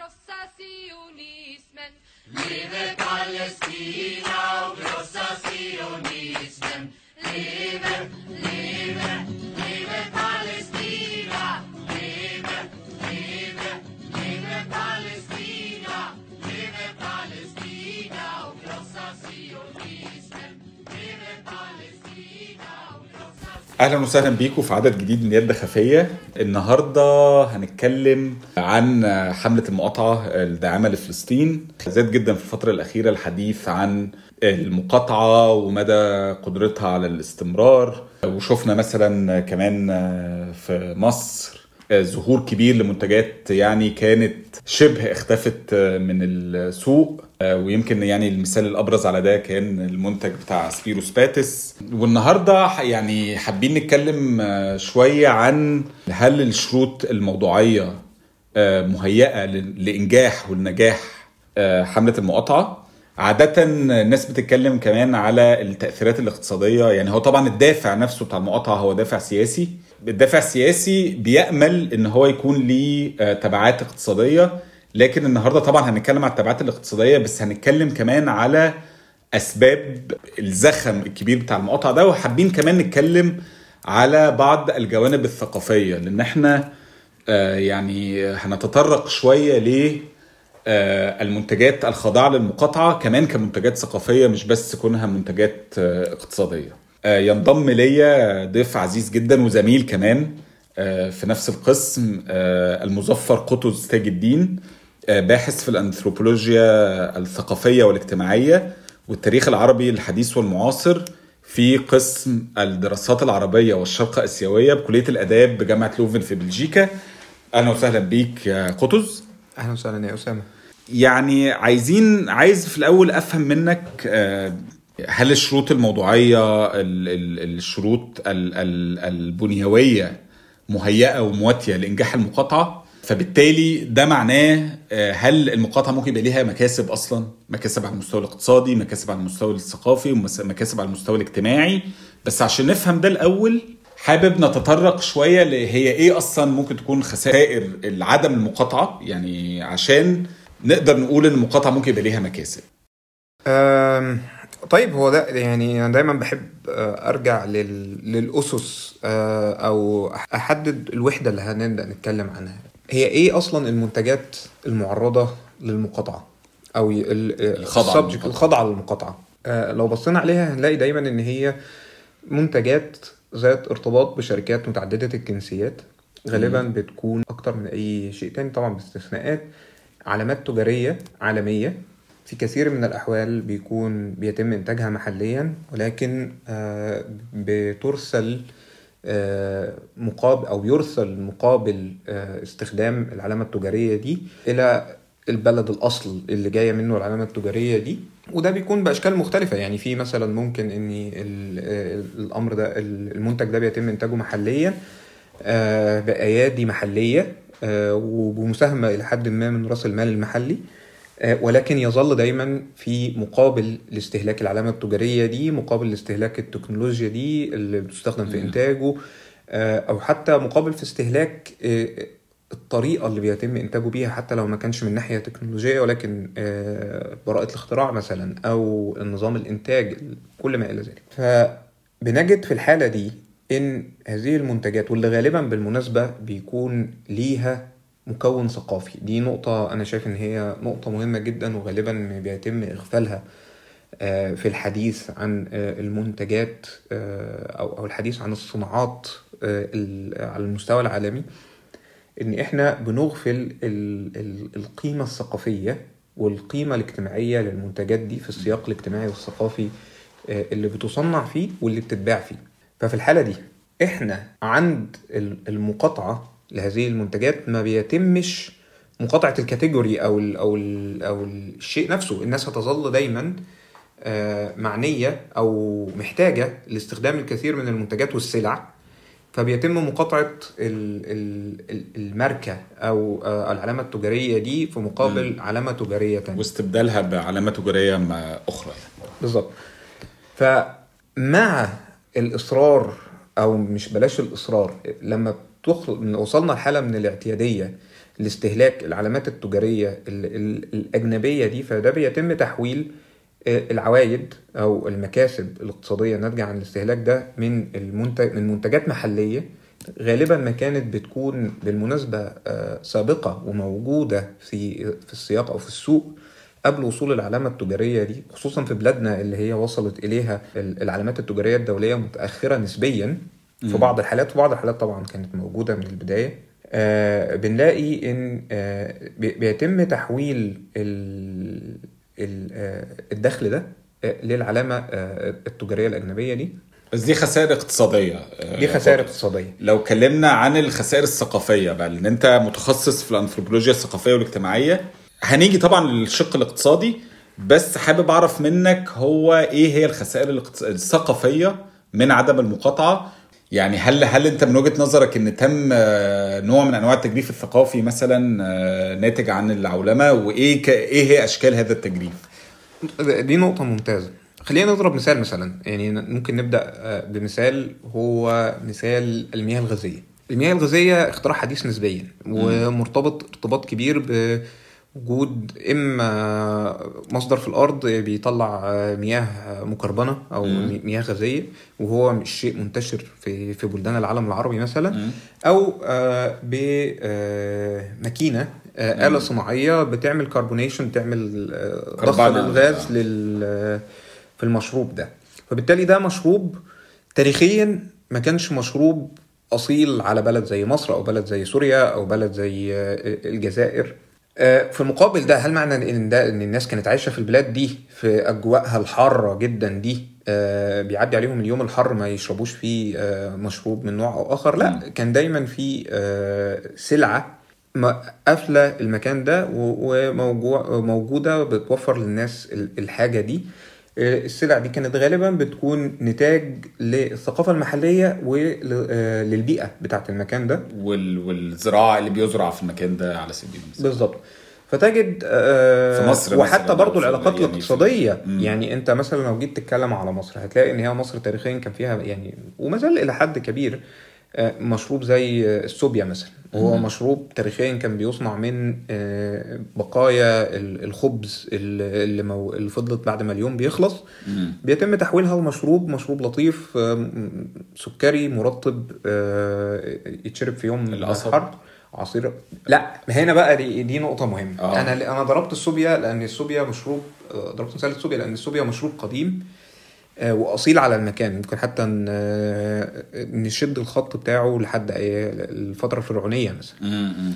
grossa Zionismen. Lebe Palästina, großer Zionismen. Lebe, lebe, lebe Palästina. Lebe, lebe, lebe Palästina. Lebe Palästina, großer Zionismen. Lebe Palästina, großer اهلا وسهلا بيكم في عدد جديد من يد خفيه النهارده هنتكلم عن حمله المقاطعه الداعمه لفلسطين زاد جدا في الفتره الاخيره الحديث عن المقاطعه ومدى قدرتها على الاستمرار وشفنا مثلا كمان في مصر ظهور كبير لمنتجات يعني كانت شبه اختفت من السوق ويمكن يعني المثال الابرز على ده كان المنتج بتاع سبيروس باتس والنهارده يعني حابين نتكلم شويه عن هل الشروط الموضوعيه مهيئه لانجاح والنجاح حمله المقاطعه عادة الناس بتتكلم كمان على التأثيرات الاقتصادية يعني هو طبعا الدافع نفسه بتاع المقاطعة هو دافع سياسي الدافع السياسي بيأمل ان هو يكون ليه تبعات اقتصادية لكن النهاردة طبعا هنتكلم على التبعات الاقتصادية بس هنتكلم كمان على أسباب الزخم الكبير بتاع المقاطعة ده وحابين كمان نتكلم على بعض الجوانب الثقافية لأن احنا يعني هنتطرق شوية ليه المنتجات الخاضعة للمقاطعة كمان كمنتجات ثقافية مش بس كونها منتجات اقتصادية ينضم ليا ضيف عزيز جدا وزميل كمان في نفس القسم المظفر قطز تاج الدين باحث في الأنثروبولوجيا الثقافية والاجتماعية والتاريخ العربي الحديث والمعاصر في قسم الدراسات العربية والشرق آسيوية بكلية الآداب بجامعة لوفن في بلجيكا أهلا وسهلا بيك يا قطز اهلا وسهلا يا اسامه يعني عايزين عايز في الاول افهم منك هل الشروط الموضوعيه الشروط البنيويه مهيئه ومواتيه لانجاح المقاطعه فبالتالي ده معناه هل المقاطعه ممكن يبقى ليها مكاسب اصلا مكاسب على المستوى الاقتصادي مكاسب على المستوى الثقافي ومكاسب على المستوى الاجتماعي بس عشان نفهم ده الاول حابب نتطرق شوية هي ايه اصلا ممكن تكون خسائر عدم المقاطعة يعني عشان نقدر نقول ان المقاطعة ممكن يبقى ليها مكاسب أم، طيب هو ده يعني انا دايما بحب آه، ارجع لل... للاسس آه، او احدد الوحده اللي هنبدا نتكلم عنها هي ايه اصلا المنتجات المعرضه للمقاطعه او ي- ال- آه، الخاضعة السبجكت للمقاطعة. الخاضعه للمقاطعه آه، لو بصينا عليها هنلاقي دايما ان هي منتجات ذات ارتباط بشركات متعدده الجنسيات غالبا بتكون اكتر من اي شيء تاني طبعا باستثناءات علامات تجاريه عالميه في كثير من الأحوال بيكون بيتم إنتاجها محليا ولكن آه، بترسل آه، مقابل أو يرسل مقابل آه، استخدام العلامة التجارية دي إلى البلد الأصل اللي جاية منه العلامة التجارية دي وده بيكون بأشكال مختلفة يعني في مثلا ممكن إن ال- آه، الأمر ده المنتج ده بيتم إنتاجه محليا آه، بأيادي محلية آه، وبمساهمة إلى حد ما من رأس المال المحلي آه، ولكن يظل دايما في مقابل لاستهلاك العلامة التجارية دي مقابل لاستهلاك التكنولوجيا دي اللي بتستخدم في مم. إنتاجه آه، أو حتى مقابل في استهلاك آه، الطريقة اللي بيتم إنتاجه بيها حتى لو ما كانش من ناحية تكنولوجية ولكن آه، براءة الاختراع مثلا أو نظام الإنتاج كل ما إلى ذلك فبنجد في الحالة دي إن هذه المنتجات واللي غالبا بالمناسبة بيكون ليها مكون ثقافي دي نقطة أنا شايف إن هي نقطة مهمة جدا وغالبا بيتم إغفالها آه، في الحديث عن آه، المنتجات آه، أو أو الحديث عن الصناعات آه، ال- على المستوى العالمي إن إحنا بنغفل ال- ال- القيمة الثقافية والقيمة الاجتماعية للمنتجات دي في السياق الاجتماعي والثقافي آه، اللي بتصنع فيه واللي بتتباع فيه ففي الحالة دي إحنا عند ال- المقاطعة لهذه المنتجات ما بيتمش مقاطعة الكاتيجوري أو ال أو ال أو الشيء نفسه الناس هتظل دايما آه، معنية أو محتاجة لاستخدام الكثير من المنتجات والسلع فبيتم مقاطعة ال- ال- ال- الماركة أو آه، العلامة التجارية دي في مقابل علامة تجارية تانية واستبدالها بعلامة تجارية مع أخرى يعني. بالظبط فمع الإصرار أو مش بلاش الإصرار لما بتخل... وصلنا لحالة من الاعتيادية لاستهلاك العلامات التجاريه ال- ال- الاجنبيه دي فده بيتم تحويل آه، العوائد او المكاسب الاقتصاديه الناتجه عن الاستهلاك ده من المنتج من منتجات محليه غالبا ما كانت بتكون بالمناسبه آه، سابقه وموجوده في في السياق او في السوق قبل وصول العلامة التجارية دي خصوصا في بلادنا اللي هي وصلت إليها ال- العلامات التجارية الدولية متأخرة نسبيا في بعض الحالات في بعض الحالات طبعا كانت موجودة من البداية آه بنلاقي إن آه بي- بيتم تحويل ال- ال- آه، الدخل ده آه، للعلامة آه، التجارية الأجنبية دي بس دي خسائر اقتصاديه دي خسائر اقتصادية لو اتكلمنا عن الخسائر الثقافيه بقى لان انت متخصص في الانثروبولوجيا الثقافيه والاجتماعيه هنيجي طبعا للشق الاقتصادي بس حابب اعرف منك هو ايه هي الخسائر الاقتص- الثقافيه من عدم المقاطعه يعني هل هل انت من وجهه نظرك ان تم آه، نوع من انواع التجريف الثقافي مثلا آه، ناتج عن العولمه وايه ك- ايه هي اشكال هذا التجريف؟ دي نقطة ممتازة خلينا نضرب مثال مثلا يعني ممكن نبدأ آه، بمثال هو مثال المياه الغازية المياه الغازية اختراع حديث نسبيا ومرتبط ارتباط كبير بوجود إما مصدر في الأرض بيطلع آه، مياه مكربنة أو مياه غازية وهو مش شيء منتشر في في بلدان العالم العربي مثلا أو بماكينة آلة صناعية بتعمل كربونيشن بتعمل آه، ضخ كربنة. للغاز لل في المشروب ده فبالتالي ده مشروب تاريخيا ما كانش مشروب اصيل على بلد زي مصر او بلد زي سوريا او بلد زي آه، الجزائر آه، في المقابل ده هل معنى ان ده ان الناس كانت عايشه في البلاد دي في اجواءها الحاره جدا دي آه، بيعدي عليهم اليوم الحر ما يشربوش فيه آه، مشروب من نوع او اخر لا كان دايما في آه، سلعه ما- قافله المكان ده و- وموجوده بتوفر للناس ال- الحاجه دي آه، السلع دي كانت غالبا بتكون نتاج للثقافه المحليه وللبيئه بتاعت المكان ده وال... والزراعه اللي بيزرع في المكان ده على سبيل المثال بالظبط فتجد آه، في مصر وحتى مثلاً برضو أو في- العلاقات يعني في- الاقتصاديه مم. يعني انت مثلا لو جيت تتكلم على مصر هتلاقي ان هي مصر تاريخيا كان فيها يعني وما زال الى حد كبير آه، مشروب زي آه، السوبيا مثلا وهو مشروب تاريخيا كان بيصنع من آه، بقايا ال- الخبز اللي اللي مو- اللي فضلت بعد ما اليوم بيخلص مم. بيتم تحويلها لمشروب مشروب لطيف آه، م- سكري مرطب آه، يتشرب في يوم القصب. حر عصير لا هنا بقى دي, دي نقطة مهمة آه. أنا أنا ضربت السوبيا لأن السوبيا مشروب آه، ضربت مثال السوبيا لأن السوبيا مشروب قديم آه، وأصيل على المكان ممكن حتى ن- آه، نشد الخط بتاعه لحد آه، الفترة الفرعونية مثلا مم.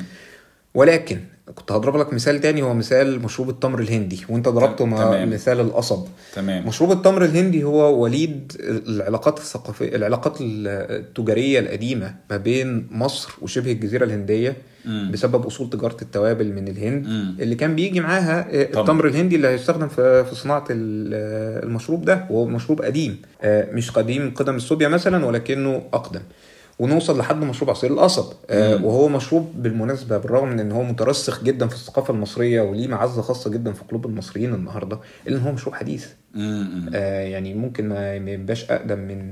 ولكن كنت هضرب لك مثال تاني هو مثال مشروب التمر الهندي وانت ضربته مع تمام. مثال القصب تمام مشروب التمر الهندي هو وليد العلاقات الثقافية العلاقات التجارية القديمة ما بين مصر وشبه الجزيرة الهندية مم. بسبب أصول تجارة التوابل من الهند مم. اللي كان بيجي معاها التمر الهندي اللي هيستخدم في في صناعة ال- المشروب ده وهو مشروب قديم آه، مش قديم قدم الصوبيا مثلا ولكنه أقدم ونوصل لحد مشروب عصير القصب آه، مم. وهو مشروب بالمناسبة بالرغم من ان هو مترسخ جدا في الثقافة المصرية وليه معزة خاصة جدا في قلوب المصريين النهاردة الا ان هو مشروب حديث مم. آه يعني ممكن ما ما يبقاش اقدم من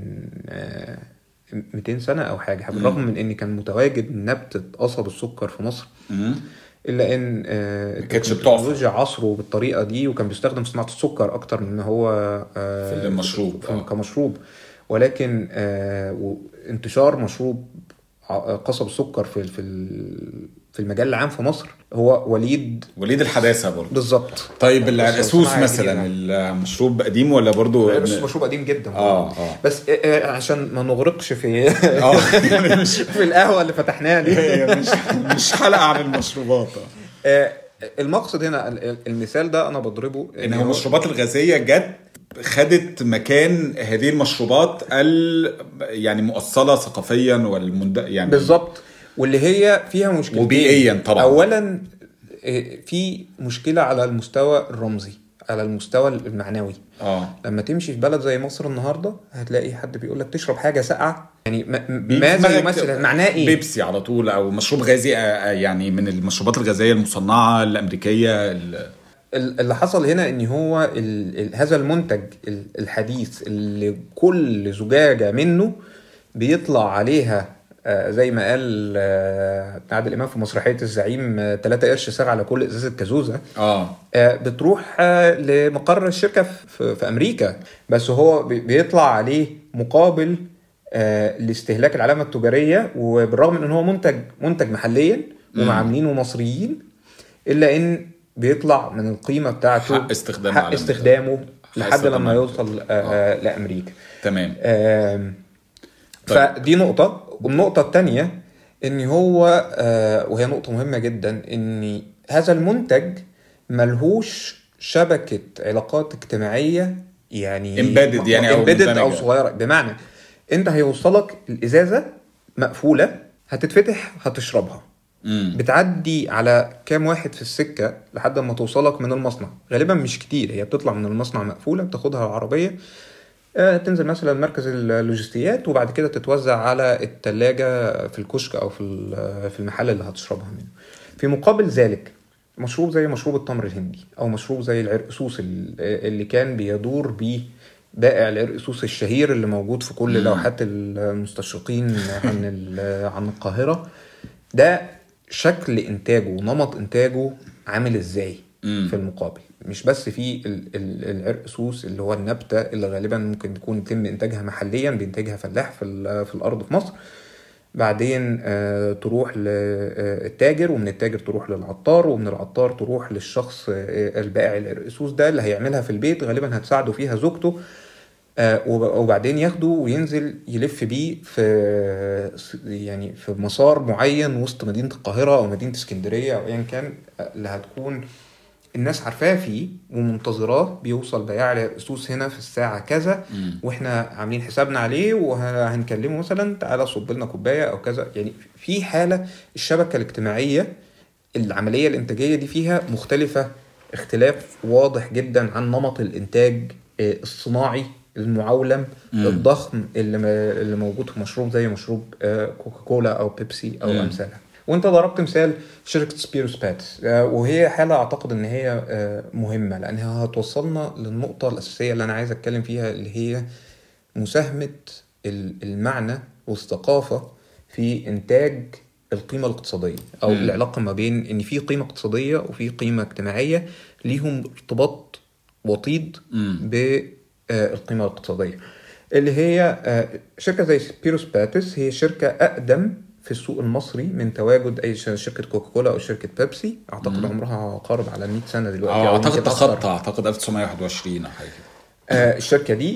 آه 200 سنه او حاجه بالرغم من ان كان متواجد نبته قصب السكر في مصر مم. الا ان آه ما كانتش التكنولوجيا عصره بالطريقه دي وكان بيستخدم في صناعه السكر اكتر من ما هو آه في المشروب، في- آه. كمشروب ولكن آه و- انتشار مشروب ع- قصب السكر في في ال- في المجال العام في مصر هو وليد وليد الحداثه برضه بالظبط طيب بس العرقسوس صناعة مثلا جديدة. المشروب قديم ولا برضو بس مشروب قديم جدا اه اه بس آه، آه، عشان ما نغرقش في اه يعني مش في القهوه اللي فتحناها دي هي مش مش حلقه عن المشروبات آه، المقصد هنا ال- ال- المثال ده انا بضربه ان هو المشروبات الغازيه جت خدت مكان هذه المشروبات ال يعني مؤصله ثقافيا والمند يعني بالظبط واللي هي فيها مشكلة وبيئياً طبعاً. اولا آه، في مشكله على المستوى الرمزي على المستوى المعنوي اه لما تمشي في بلد زي مصر النهارده هتلاقي حد بيقول لك تشرب حاجه ساقعه يعني ما- بيجي في ماذا دماغك يمثل معناه ايه بيبسي على طول او مشروب غازي آه، يعني من المشروبات الغازيه المصنعه الامريكيه ال- ال- اللي حصل هنا ان هو ال ال هذا المنتج ال- الحديث اللي كل زجاجه منه بيطلع عليها آه، زي ما قال آه، عادل امام في مسرحيه الزعيم 3 قرش ساعه على كل ازازه كازوزه اه آه، بتروح آه، لمقر الشركه في في امريكا بس هو بي- بيطلع عليه مقابل آه، لاستهلاك العلامه التجاريه وبالرغم من ان هو منتج منتج محليا ومعاملينه مصريين الا ان بيطلع من القيمه بتاعته حق استخدام حق العلامة. استخدامه حق لحد استخدام لما العلامة. يوصل آه، آه، لامريكا تمام آم، طيب. فدي نقطة والنقطة التانية ان هو آه، وهي نقطة مهمة جدا ان هذا المنتج ملهوش شبكة علاقات اجتماعية يعني Embedded يعني أو embedded او مندمجة. صغيرة بمعنى انت هيوصلك الازازة مقفولة هتتفتح هتشربها امم بتعدي على كام واحد في السكة لحد ما توصلك من المصنع غالبا مش كتير هي بتطلع من المصنع مقفولة بتاخدها العربية آه، تنزل مثلا مركز اللوجستيات وبعد كده تتوزع على التلاجة في الكشك أو في ال- في المحل اللي هتشربها منه في مقابل ذلك مشروب زي مشروب التمر الهندي أو مشروب زي العرقسوس ال- اللي كان بيدور بيه بائع العرقسوس الشهير اللي موجود في كل لوحات المستشرقين عن ال- عن القاهرة ده شكل انتاجه ونمط انتاجه عامل ازاي مم. في المقابل مش بس في ال- ال- العرق سوس اللي هو النبته اللي غالبا ممكن تكون يتم انتاجها محليا بينتجها فلاح في ال- في الارض في مصر بعدين آه، تروح للتاجر ومن التاجر تروح للعطار ومن العطار تروح للشخص آه، البائع العرقسوس ده اللي هيعملها في البيت غالبا هتساعده فيها زوجته آه، وب- وبعدين ياخده وينزل يلف بيه في يعني في مسار معين وسط مدينة القاهرة أو مدينة اسكندرية أو أيا كان آه، اللي هتكون الناس عارفاه فيه ومنتظراه بيوصل بياع الرصوص هنا في الساعة كذا واحنا عاملين حسابنا عليه وهنكلمه مثلا تعالى صب لنا كوباية أو كذا يعني في حالة الشبكة الاجتماعية العملية الإنتاجية دي فيها مختلفة اختلاف واضح جدا عن نمط الإنتاج آه، الصناعي المعولم الضخم اللي م- اللي موجود في مشروب زي مشروب آه، كوكاكولا او بيبسي او مم. امثالها وانت ضربت مثال شركه سبيروس باتس آه، وهي حاله اعتقد ان هي آه، مهمه لانها هتوصلنا للنقطه الاساسيه اللي انا عايز اتكلم فيها اللي هي مساهمه ال- المعنى والثقافه في انتاج القيمه الاقتصاديه او مم. العلاقه ما بين ان في قيمه اقتصاديه وفي قيمه اجتماعيه ليهم ارتباط وطيد مم. بالقيمه الاقتصاديه اللي هي آه، شركه زي سبيروس باتس هي شركه اقدم في السوق المصري من تواجد اي ش- شركه كوكاكولا او شركه بيبسي اعتقد عمرها قارب على 100 سنه دلوقتي اه أو اعتقد يمكن تخطى أكتر. اعتقد 1921 او حاجه كده آه، الشركة دي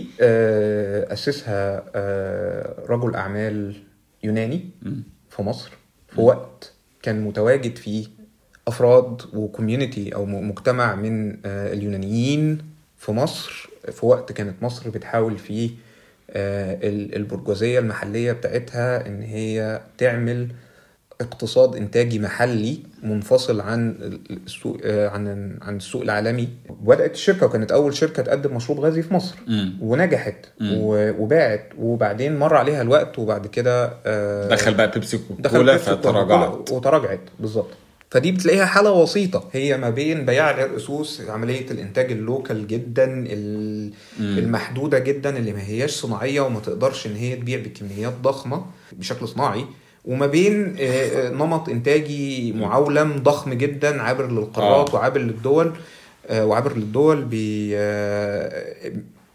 آه، أسسها آه، رجل أعمال يوناني في مصر في وقت كان متواجد فيه أفراد وكوميونتي أو م- مجتمع من آه، اليونانيين في مصر في وقت كانت مصر بتحاول فيه آه، ال- البرجوازية المحلية بتاعتها إن هي تعمل اقتصاد انتاجي محلي منفصل عن السوق آه، عن عن السوق العالمي بدات الشركه وكانت اول شركه تقدم مشروب غازي في مصر مم. ونجحت مم. و- وباعت وبعدين مر عليها الوقت وبعد كده آه، دخل بقى بيبسي دخل كولا بيبسي فتراجعت وكوكاكولا وتراجعت بالظبط فدي بتلاقيها حاله وسيطه هي ما بين بياع الرصوص عمليه الانتاج اللوكال جدا ال- مم. المحدوده جدا اللي ما هياش صناعيه وما تقدرش ان هي تبيع بكميات ضخمه بشكل صناعي وما بين آه، آه، نمط انتاجي معولم ضخم جدا عابر للقارات آه. وعابر للدول آه، وعابر للدول بي آه،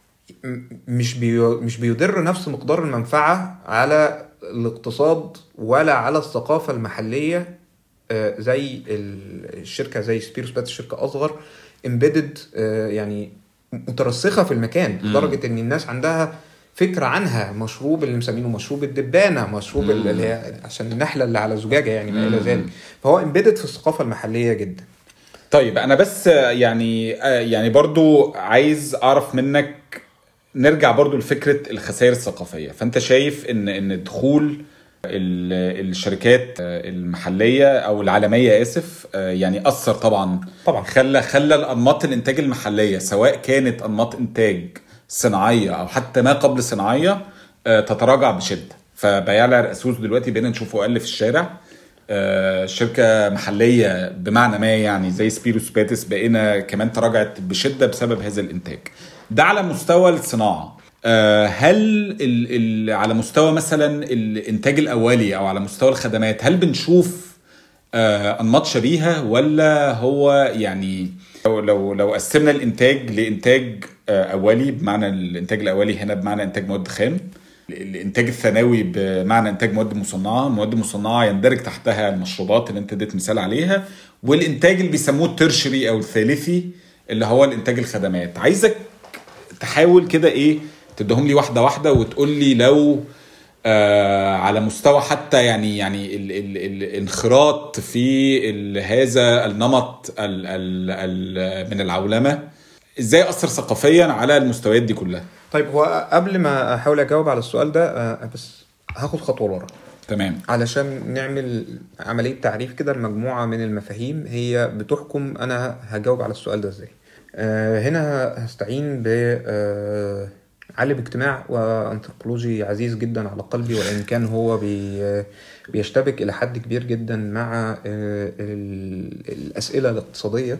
م- مش بي مش بيدر نفس مقدار المنفعة على الاقتصاد ولا على الثقافة المحلية آه، زي ال- الشركة زي سبيروس بات شركة أصغر امبيدد يعني مترسخة في المكان لدرجة إن الناس عندها فكرة عنها مشروب اللي مسمينه مشروب الدبانة مشروب ال- اللي هي عشان النحلة اللي على زجاجة يعني ما إلى ذلك فهو امبيدد في الثقافة المحلية جدا طيب انا بس آه، يعني آه، يعني برضو عايز اعرف منك نرجع برضو لفكره الخسائر الثقافيه فانت شايف ان ان دخول ال- الشركات آه، المحليه او العالميه اسف آه، يعني اثر طبعا طبعا. خلى خلى الانماط الانتاج المحليه سواء كانت انماط انتاج صناعيه او حتى ما قبل صناعيه آه، تتراجع بشده فبياع العرقسوس دلوقتي بقينا نشوفه اقل في الشارع آه، شركة محلية بمعنى ما يعني زي سبيروس باتس بقينا كمان تراجعت بشدة بسبب هذا الإنتاج ده على مستوى الصناعة آه، هل ال ال على مستوى مثلا الانتاج الاولي او على مستوى الخدمات هل بنشوف آه، انماط شبيهه ولا هو يعني لو لو لو قسمنا الانتاج لانتاج آه، اولي بمعنى الانتاج الاولي هنا بمعنى انتاج مواد خام الانتاج الثانوي بمعنى انتاج مواد مصنعه المواد المصنعه يندرج تحتها المشروبات اللي انت اديت مثال عليها والانتاج اللي بيسموه الترشري او الثالثي اللي هو الانتاج الخدمات عايزك تحاول كده ايه تديهم لي واحده واحده وتقول لي لو آه على مستوى حتى يعني يعني ال ال ال الانخراط في ال هذا النمط ال ال ال من العولمه ازاي اثر ثقافيا على المستويات دي كلها طيب هو قبل ما احاول اجاوب على السؤال ده آه، بس هاخد خطوه لورا تمام علشان نعمل عمليه تعريف كده لمجموعه من المفاهيم هي بتحكم انا هجاوب على السؤال ده ازاي آه، هنا هستعين ب آه، عالم اجتماع وانثروبولوجي عزيز جدا على قلبي وان كان هو بي بيشتبك الى حد كبير جدا مع آه، ال- الاسئله الاقتصاديه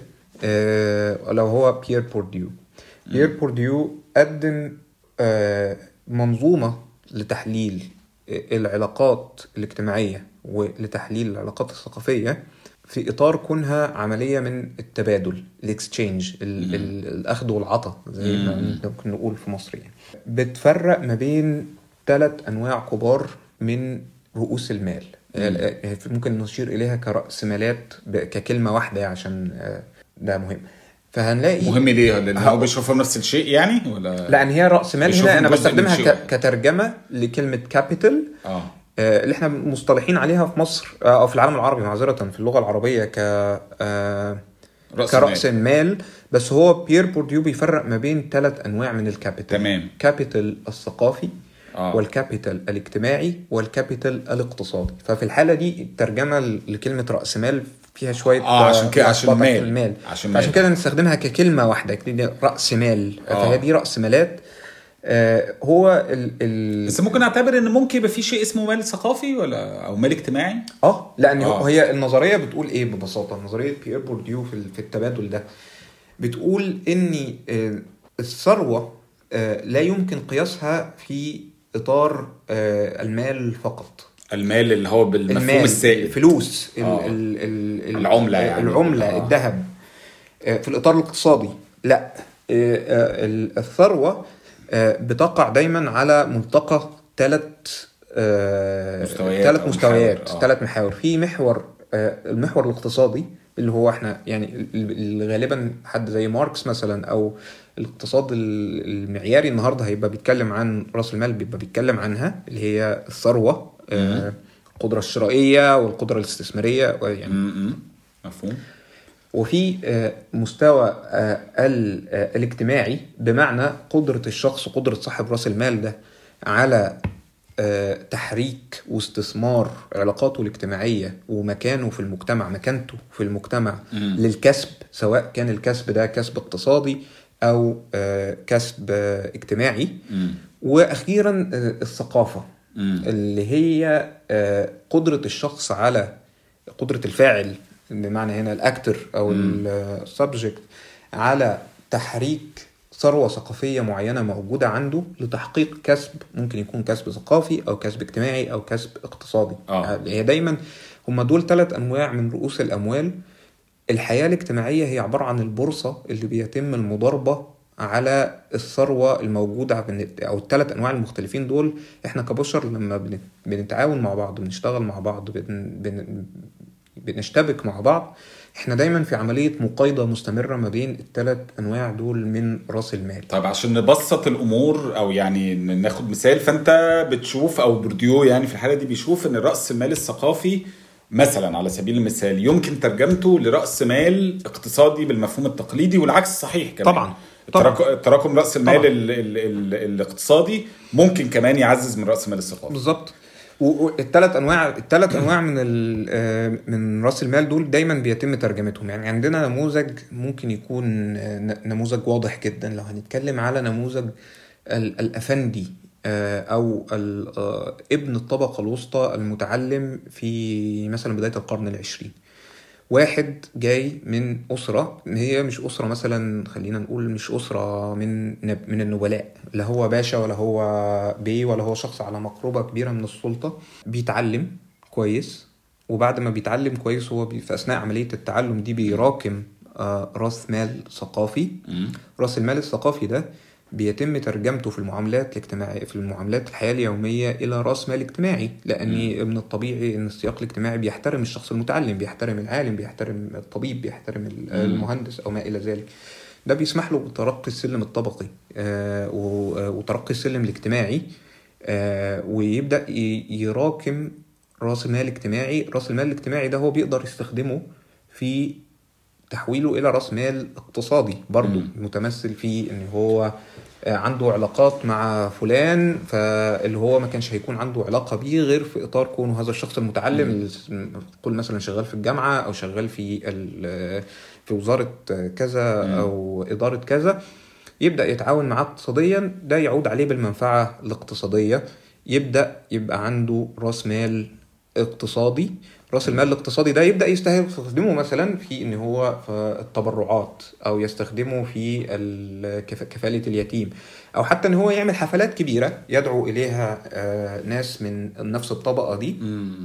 آه، لو هو بيير بورديو بيير بورديو قدم آه، منظومه لتحليل العلاقات الاجتماعيه ولتحليل العلاقات الثقافيه في اطار كونها عمليه من التبادل الاكسشينج ال- ال- الاخذ والعطاء زي ما ممكن نقول في مصر يعني بتفرق ما بين ثلاث انواع كبار من رؤوس المال آه، ممكن نشير اليها كرأسمالات ب- ككلمه واحده عشان آه، ده مهم فهنلاقي مهم ليه لان هو بيشوفوا نفس الشيء يعني ولا لا ان هي راس مال بيشوفوا هنا انا جزء من بستخدمها شيء. ك- كترجمه لكلمه كابيتال اه اللي احنا مصطلحين عليها في مصر آه، او في العالم العربي معذره في اللغه العربيه ك آه، رأس كرأس مال. المال بس هو بيير بورديو بيفرق ما بين ثلاث انواع من الكابيتال تمام. كابيتال الثقافي آه. والكابيتال الاجتماعي والكابيتال الاقتصادي ففي الحاله دي الترجمه لكلمه راس مال فيها شويه آه، عشان كده- عشان لخبطة في مال. المال عشان عشان مال. كده نستخدمها ككلمه واحده دي راس مال آه. فهي دي راس مالات آه، هو ال ال بس ممكن اعتبر ان ممكن يبقى في شيء اسمه مال ثقافي ولا او مال اجتماعي اه لان آه. آه. هي النظريه بتقول ايه ببساطه نظريه بيير بورديو في ال- في التبادل ده بتقول ان آه، الثروه آه، لا يمكن قياسها في اطار آه، المال فقط المال اللي هو بالمفهوم المال السائد الفلوس ال آه. ال ال ال العملة يعني. العمله آه. الذهب آه، في الاطار الاقتصادي لا آه، آه، ال- الثروه آه، بتقع دايما على ملتقى ثلاث مستويات ثلاث أو مستويات محاور. آه. ثلاث محاور في محور آه، المحور الاقتصادي اللي هو احنا يعني اللي غالبا حد زي ماركس مثلا او الاقتصاد ال- المعياري النهارده هيبقى بيتكلم عن راس المال بيبقى بيتكلم عنها اللي هي الثروه آه، القدره الشرائيه والقدره الاستثماريه يعني م-م. مفهوم وفي آه، مستوى آه، ال- آه، الاجتماعي بمعنى قدرة الشخص وقدرة صاحب راس المال ده على آه، تحريك واستثمار علاقاته الاجتماعية ومكانه في المجتمع مكانته في المجتمع للكسب سواء كان الكسب ده كسب اقتصادي أو آه، كسب آه، اجتماعي وأخيرا آه، الثقافة اللي هي آه، قدرة الشخص على قدرة الفاعل بمعنى هنا الاكتر او السبجكت على تحريك ثروة ثقافية معينة موجودة عنده لتحقيق كسب ممكن يكون كسب ثقافي أو كسب اجتماعي أو كسب اقتصادي آه. هي دايما هم دول ثلاث أنواع من رؤوس الأموال الحياة الاجتماعية هي عبارة عن البورصة اللي بيتم المضاربة على الثروة الموجودة بين- أو الثلاث أنواع المختلفين دول إحنا كبشر لما بن- بنتعاون مع بعض بنشتغل مع بعض بن بن بنشتبك مع بعض إحنا دايما في عملية مقايضة مستمرة ما بين الثلاث أنواع دول من رأس المال طيب عشان نبسط الامور او يعني ن- ناخد مثال فانت بتشوف او بورديو يعني في الحاله دي بيشوف ان راس المال الثقافي مثلا على سبيل المثال يمكن ترجمته لراس مال اقتصادي بالمفهوم التقليدي والعكس صحيح كمان طبعاً. التراك- تراكم راس المال طبعاً. ال ال ال الاقتصادي ممكن كمان يعزز من راس المال الثقافي بالظبط والثلاث انواع الثلاث انواع من ال- آه، من راس المال دول دايما بيتم ترجمتهم يعني عندنا نموذج ممكن يكون آه، ن- نموذج واضح جدا لو هنتكلم على نموذج ال- الافندي آه، او ال- آه، ابن الطبقه الوسطى المتعلم في مثلا بدايه القرن العشرين واحد جاي من اسره هي مش اسره مثلا خلينا نقول مش اسره من نب- من النبلاء لا هو باشا ولا هو بي ولا هو شخص على مقربه كبيره من السلطه بيتعلم كويس وبعد ما بيتعلم كويس هو بي في اثناء عمليه التعلم دي بيراكم آه، راس مال ثقافي راس المال الثقافي ده بيتم ترجمته في المعاملات الاجتماعية في المعاملات الحياة اليومية إلى رأس مال اجتماعي لأن من الطبيعي أن السياق الاجتماعي بيحترم الشخص المتعلم بيحترم العالم بيحترم الطبيب بيحترم ال- المهندس أو ما إلى ذلك ده بيسمح له بترقي السلم الطبقي آه، و- آه، وترقي السلم الاجتماعي آه، ويبدأ ي- يراكم رأس المال الاجتماعي رأس المال الاجتماعي ده هو بيقدر يستخدمه في تحويله الى راس مال اقتصادي برضه متمثل في ان هو آه، عنده علاقات مع فلان فاللي هو ما كانش هيكون عنده علاقه بيه غير في اطار كونه هذا الشخص المتعلم اللي قول مثلا شغال في الجامعه او شغال في ال- في وزاره كذا او اداره كذا يبدا يتعاون معاه اقتصاديا ده يعود عليه بالمنفعه الاقتصاديه يبدا يبقى عنده راس مال اقتصادي راس المال الاقتصادي ده يبدا يستهدف- يستخدمه مثلا في ان هو في التبرعات او يستخدمه في ال- كف- كفاله اليتيم او حتى ان هو يعمل حفلات كبيره يدعو اليها آه، ناس من نفس الطبقه دي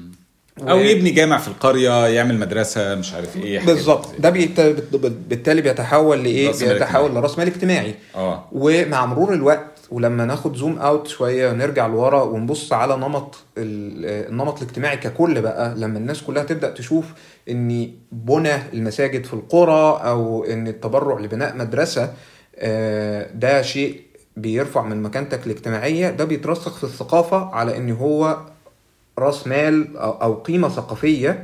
او يبني جامع في القريه يعمل مدرسه مش عارف ايه حاجات بالظبط زي- ده بيت- بالتالي بيتحول لايه رأس مال بيتحول اجتماعي. لراس مال اجتماعي اه ومع مرور الوقت ولما ناخد زوم اوت شويه ونرجع لورا ونبص على نمط ال- النمط الاجتماعي ككل بقى لما الناس كلها تبدا تشوف ان بنى المساجد في القرى او ان التبرع لبناء مدرسه آه، ده شيء بيرفع من مكانتك الاجتماعيه ده بيترسخ في الثقافه على ان هو راس مال او أو قيمه ثقافيه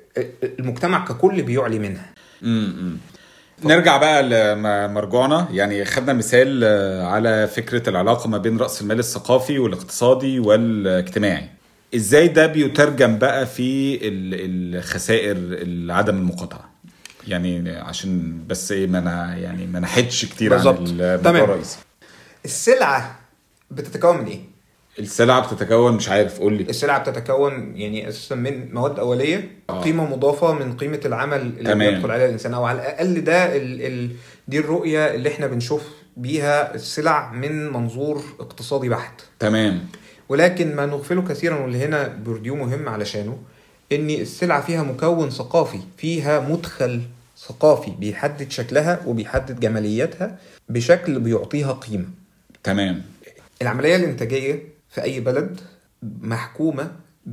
المجتمع ككل بيعلي منها امم نرجع بقى لمرجوعنا يعني خدنا مثال آه، على فكرة العلاقة ما بين رأس المال الثقافي والاقتصادي والاجتماعي ازاي ده بيترجم بقى في ال- الخسائر عدم المقاطعة يعني عشان بس ايه ما انا يعني ما نحدش كتير عن بالظبط. الموضوع تمام. الرئيسي السلعه بتتكون من ايه؟ السلعة بتتكون مش عارف قول لي السلعه بتتكون يعني اساسا من مواد اوليه آه. قيمه مضافه من قيمه العمل اللي تمام. بيدخل عليها الانسان او على الاقل ده ال ال دي الرؤيه اللي احنا بنشوف بيها السلع من منظور اقتصادي بحت تمام ولكن ما نغفله كثيرا واللي هنا بورديو مهم علشانه ان السلعه فيها مكون ثقافي فيها مدخل ثقافي بيحدد شكلها وبيحدد جمالياتها بشكل بيعطيها قيمه تمام العملية الإنتاجية في أي بلد محكومة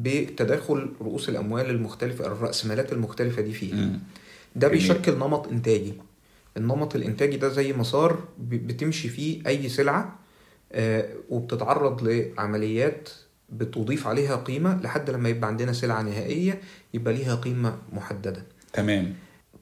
بتداخل رؤوس الأموال المختلفة الرأسمالات المختلفة دي فيها مم. ده جميل. بيشكل نمط إنتاجي النمط الإنتاجي ده زي مسار ب- بتمشي فيه أي سلعة آه، وبتتعرض لعمليات بتضيف عليها قيمة لحد لما يبقى عندنا سلعة نهائية يبقى ليها قيمة محددة تمام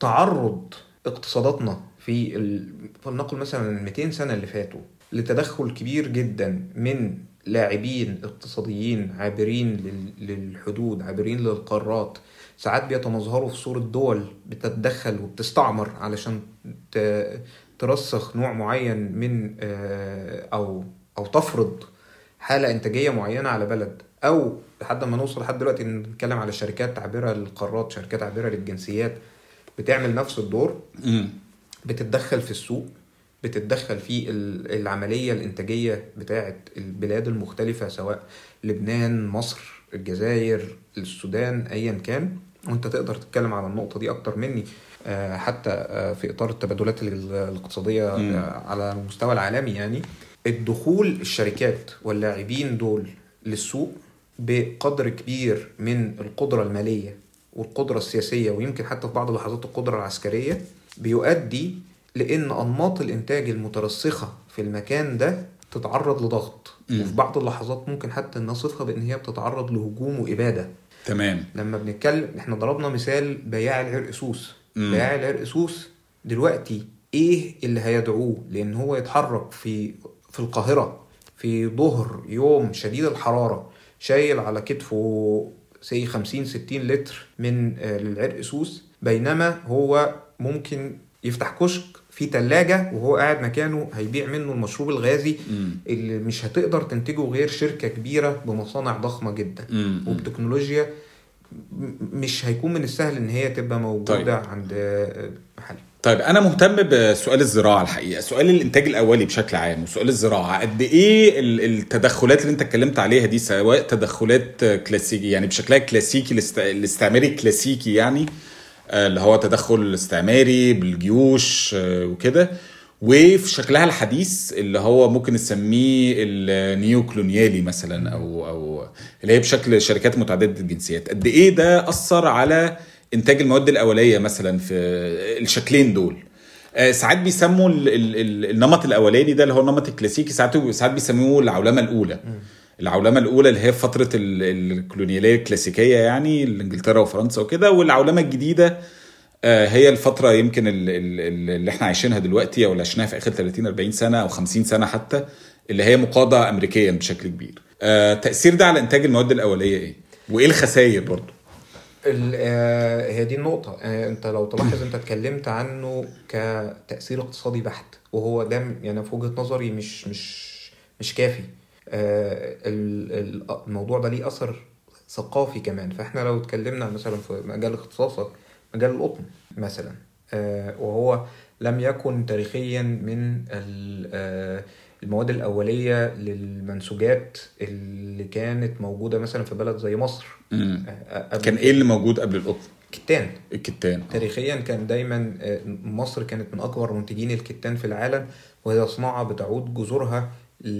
تعرض اقتصاداتنا في ال... فلنقل مثلا ال 200 سنه اللي فاتوا لتدخل كبير جدا من لاعبين اقتصاديين عابرين لل... للحدود عابرين للقارات ساعات بيتمظهروا في صورة دول بتتدخل وبتستعمر علشان ت... ترسخ نوع معين من آه، او او تفرض حالة إنتاجية معينة على بلد أو لحد ما نوصل لحد دلوقتي نتكلم على شركات عابرة للقارات شركات عابرة للجنسيات بتعمل نفس الدور مم. بتتدخل في السوق بتتدخل في ال- العملية الإنتاجية بتاعة البلاد المختلفة سواء لبنان مصر الجزائر السودان أيا كان وانت تقدر تتكلم على النقطة دي أكتر مني آه، حتى آه، في إطار التبادلات ال- الاقتصادية مم. آه، على المستوى العالمي يعني الدخول الشركات واللاعبين دول للسوق بقدر كبير من القدرة المالية والقدرة السياسية ويمكن حتى في بعض اللحظات القدرة العسكرية بيؤدي لأن أنماط الإنتاج المترسخة في المكان ده تتعرض لضغط مم. وفي بعض اللحظات ممكن حتى نصفها بأن هي بتتعرض لهجوم وإبادة تمام لما بنتكلم احنا ضربنا مثال بياع العرق سوس مم. بياع العرق سوس دلوقتي ايه اللي هيدعوه لان هو يتحرك في في القاهرة في ظهر يوم شديد الحرارة شايل على كتفه سي 50 60 لتر من آه، للعرق سوس بينما هو ممكن يفتح كشك في تلاجة وهو قاعد مكانه هيبيع منه المشروب الغازي مم. اللي مش هتقدر تنتجه غير شركة كبيرة بمصانع ضخمة جدا مم. وبتكنولوجيا م- مش هيكون من السهل ان هي تبقى موجوده طيب. طيب. عند آه، محل طيب انا مهتم بسؤال الزراعه الحقيقه سؤال الانتاج الاولي بشكل عام وسؤال الزراعه قد ايه ال- التدخلات اللي انت اتكلمت عليها دي سواء تدخلات كلاسيكي يعني بشكلها كلاسيكي الاست- الاستعماري الكلاسيكي يعني آه، اللي هو تدخل استعماري بالجيوش آه، وكده وفي شكلها الحديث اللي هو ممكن نسميه النيو كولونيالي مثلا او او اللي هي بشكل شركات متعدده الجنسيات قد ايه ده اثر على انتاج المواد الاوليه مثلا في الشكلين دول آه، ساعات بيسموا ال ال ال النمط الاولاني ده اللي هو النمط الكلاسيكي ساعات ساعات بيسموه العولمه الاولى العولمه الاولى اللي هي في فتره ال- الكولونياليه الكلاسيكيه يعني انجلترا وفرنسا وكده والعولمه الجديده آه، هي الفتره يمكن ال- ال- ال- اللي احنا عايشينها دلوقتي او اللي عشناها في اخر 30 40 سنه او 50 سنه حتى اللي هي مقاضه امريكيا بشكل كبير آه، تاثير ده على انتاج المواد الاوليه ايه وايه الخسائر برضه ال- آه، هي دي النقطة آه، انت لو تلاحظ انت اتكلمت عنه كتأثير اقتصادي بحت وهو ده م- يعني في وجهة نظري مش مش مش كافي آه، ال- ال- الموضوع ده ليه أثر ثقافي كمان فاحنا لو اتكلمنا مثلا في مجال اختصاصك مجال القطن مثلا آه، وهو لم يكن تاريخيا من ال- آه، المواد الأولية للمنسوجات اللي كانت موجودة مثلا في بلد زي مصر مم. آه، قبل كان ايه اللي موجود قبل القطن كتان الكتان تاريخيا كان دايما آه، مصر كانت من اكبر منتجين الكتان في العالم وهي صناعه بتعود جذورها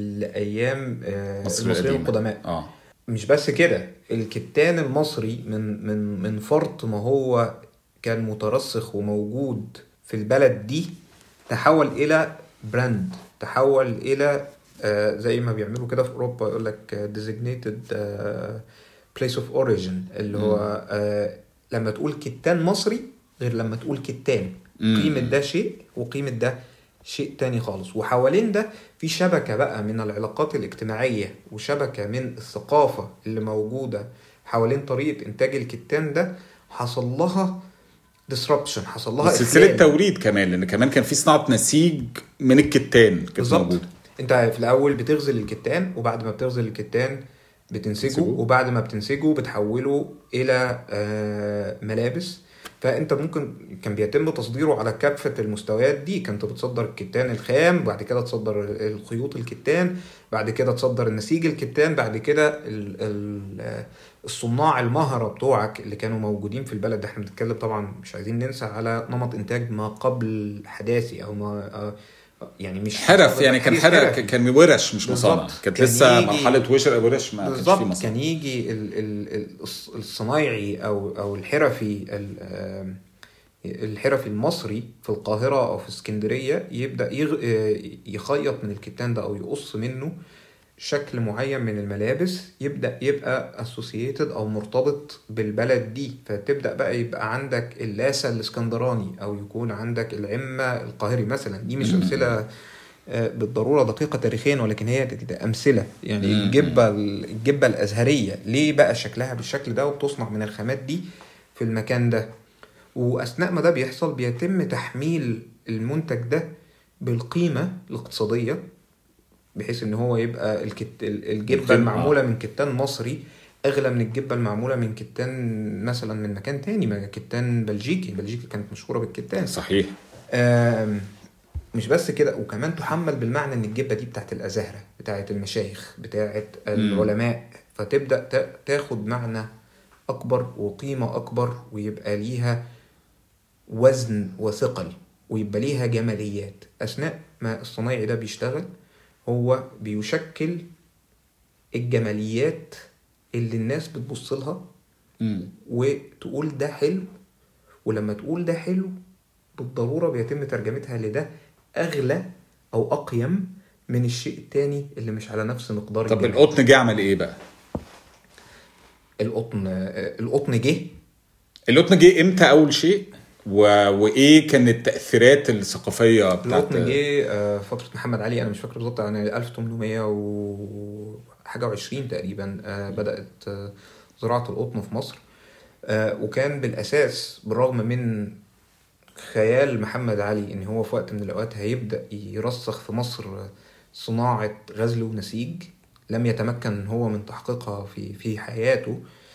لايام آه، مصر المصريين القديمة. القدماء اه مش بس كده الكتان المصري من من من فرط ما هو كان مترسخ وموجود في البلد دي تحول الى براند تحول الى آه، زي ما بيعملوا كده في اوروبا يقول لك designated آه، place of origin اللي هو آه، لما تقول كتان مصري غير لما تقول كتان مم. قيمة ده شيء وقيمة ده شيء تاني خالص وحوالين ده في شبكة بقى من العلاقات الاجتماعية وشبكة من الثقافة اللي موجودة حوالين طريقة إنتاج الكتان ده حصل لها disruption حصل لها سلسله إخلال. توريد كمان لان كمان كان في صناعه نسيج من الكتان كانت بالظبط موجوده انت في الاول بتغزل الكتان وبعد ما بتغزل الكتان بتنسجه بتنسجه. وبعد ما بتنسجه بتحوله الى آه، ملابس فانت ممكن كان بيتم تصديره على كافه المستويات دي كنت بتصدر الكتان الخام بعد كده تصدر الخيوط الكتان بعد كده تصدر النسيج الكتان بعد كده ال- ال- آه، الصناع المهرة بتوعك اللي كانوا موجودين في البلد احنا بنتكلم طبعا مش عايزين ننسى على نمط انتاج ما قبل حداثي او ما آه، يعني مش حرف يعني كان حديث حرف كان ورش مش بالظبط. مصانع كانت كان لسه يجي- مرحله وشر ورش ما كانش في بالظبط مصانع كان يجي ال ال ال الص- الصنايعي او او الحرفي ال- آم، الحرفي المصري في القاهرة أو في اسكندرية يبدأ يغ... آه، يخيط من الكتان ده أو يقص منه شكل معين من الملابس يبدأ يبقى associated أو مرتبط بالبلد دي فتبدأ بقى يبقى عندك اللاسة الاسكندراني أو يكون عندك العمة القاهري مثلا دي مش أمثلة آه، بالضروره دقيقه تاريخيا ولكن هي كده امثله يعني مم. الجبه الجبه الازهريه ليه بقى شكلها بالشكل ده وبتصنع من الخامات دي في المكان ده واثناء ما ده بيحصل بيتم تحميل المنتج ده بالقيمه الاقتصاديه بحيث ان هو يبقى الكت... ال- الجبه القيمة، المعموله آه. من كتان مصري اغلى من الجبه المعموله من كتان مثلا من مكان تاني ما كتان بلجيكي بلجيكا كانت مشهوره بالكتان صحيح آم، مش بس كده وكمان تحمل بالمعنى ان الجبه دي بتاعت الازهره بتاعت المشايخ بتاعت العلماء فتبدا تا- تاخد معنى اكبر وقيمه اكبر ويبقى ليها وزن وثقل ويبقى ليها جماليات اثناء ما الصنايعي ده بيشتغل هو بيشكل الجماليات اللي الناس بتبص لها مم. وتقول ده حلو ولما تقول ده حلو بالضرورة بيتم ترجمتها لده أغلى أو أقيم من الشيء التاني اللي مش على نفس مقدار طب الجمال. القطن جه عمل ايه بقى؟ القطن آه، القطن جه القطن جه امتى اول شيء؟ و... وايه كانت التاثيرات الثقافيه بتاعت القطن جه آه، فترة محمد علي أنا مش فاكر بالظبط يعني 1800 و حاجة وعشرين تقريبا آه، بدأت آه، زراعة القطن في مصر آه، وكان بالأساس بالرغم من خيال محمد علي ان هو في وقت من الاوقات هيبدا يرسخ في مصر صناعه غزل ونسيج لم يتمكن هو من تحقيقها في في حياته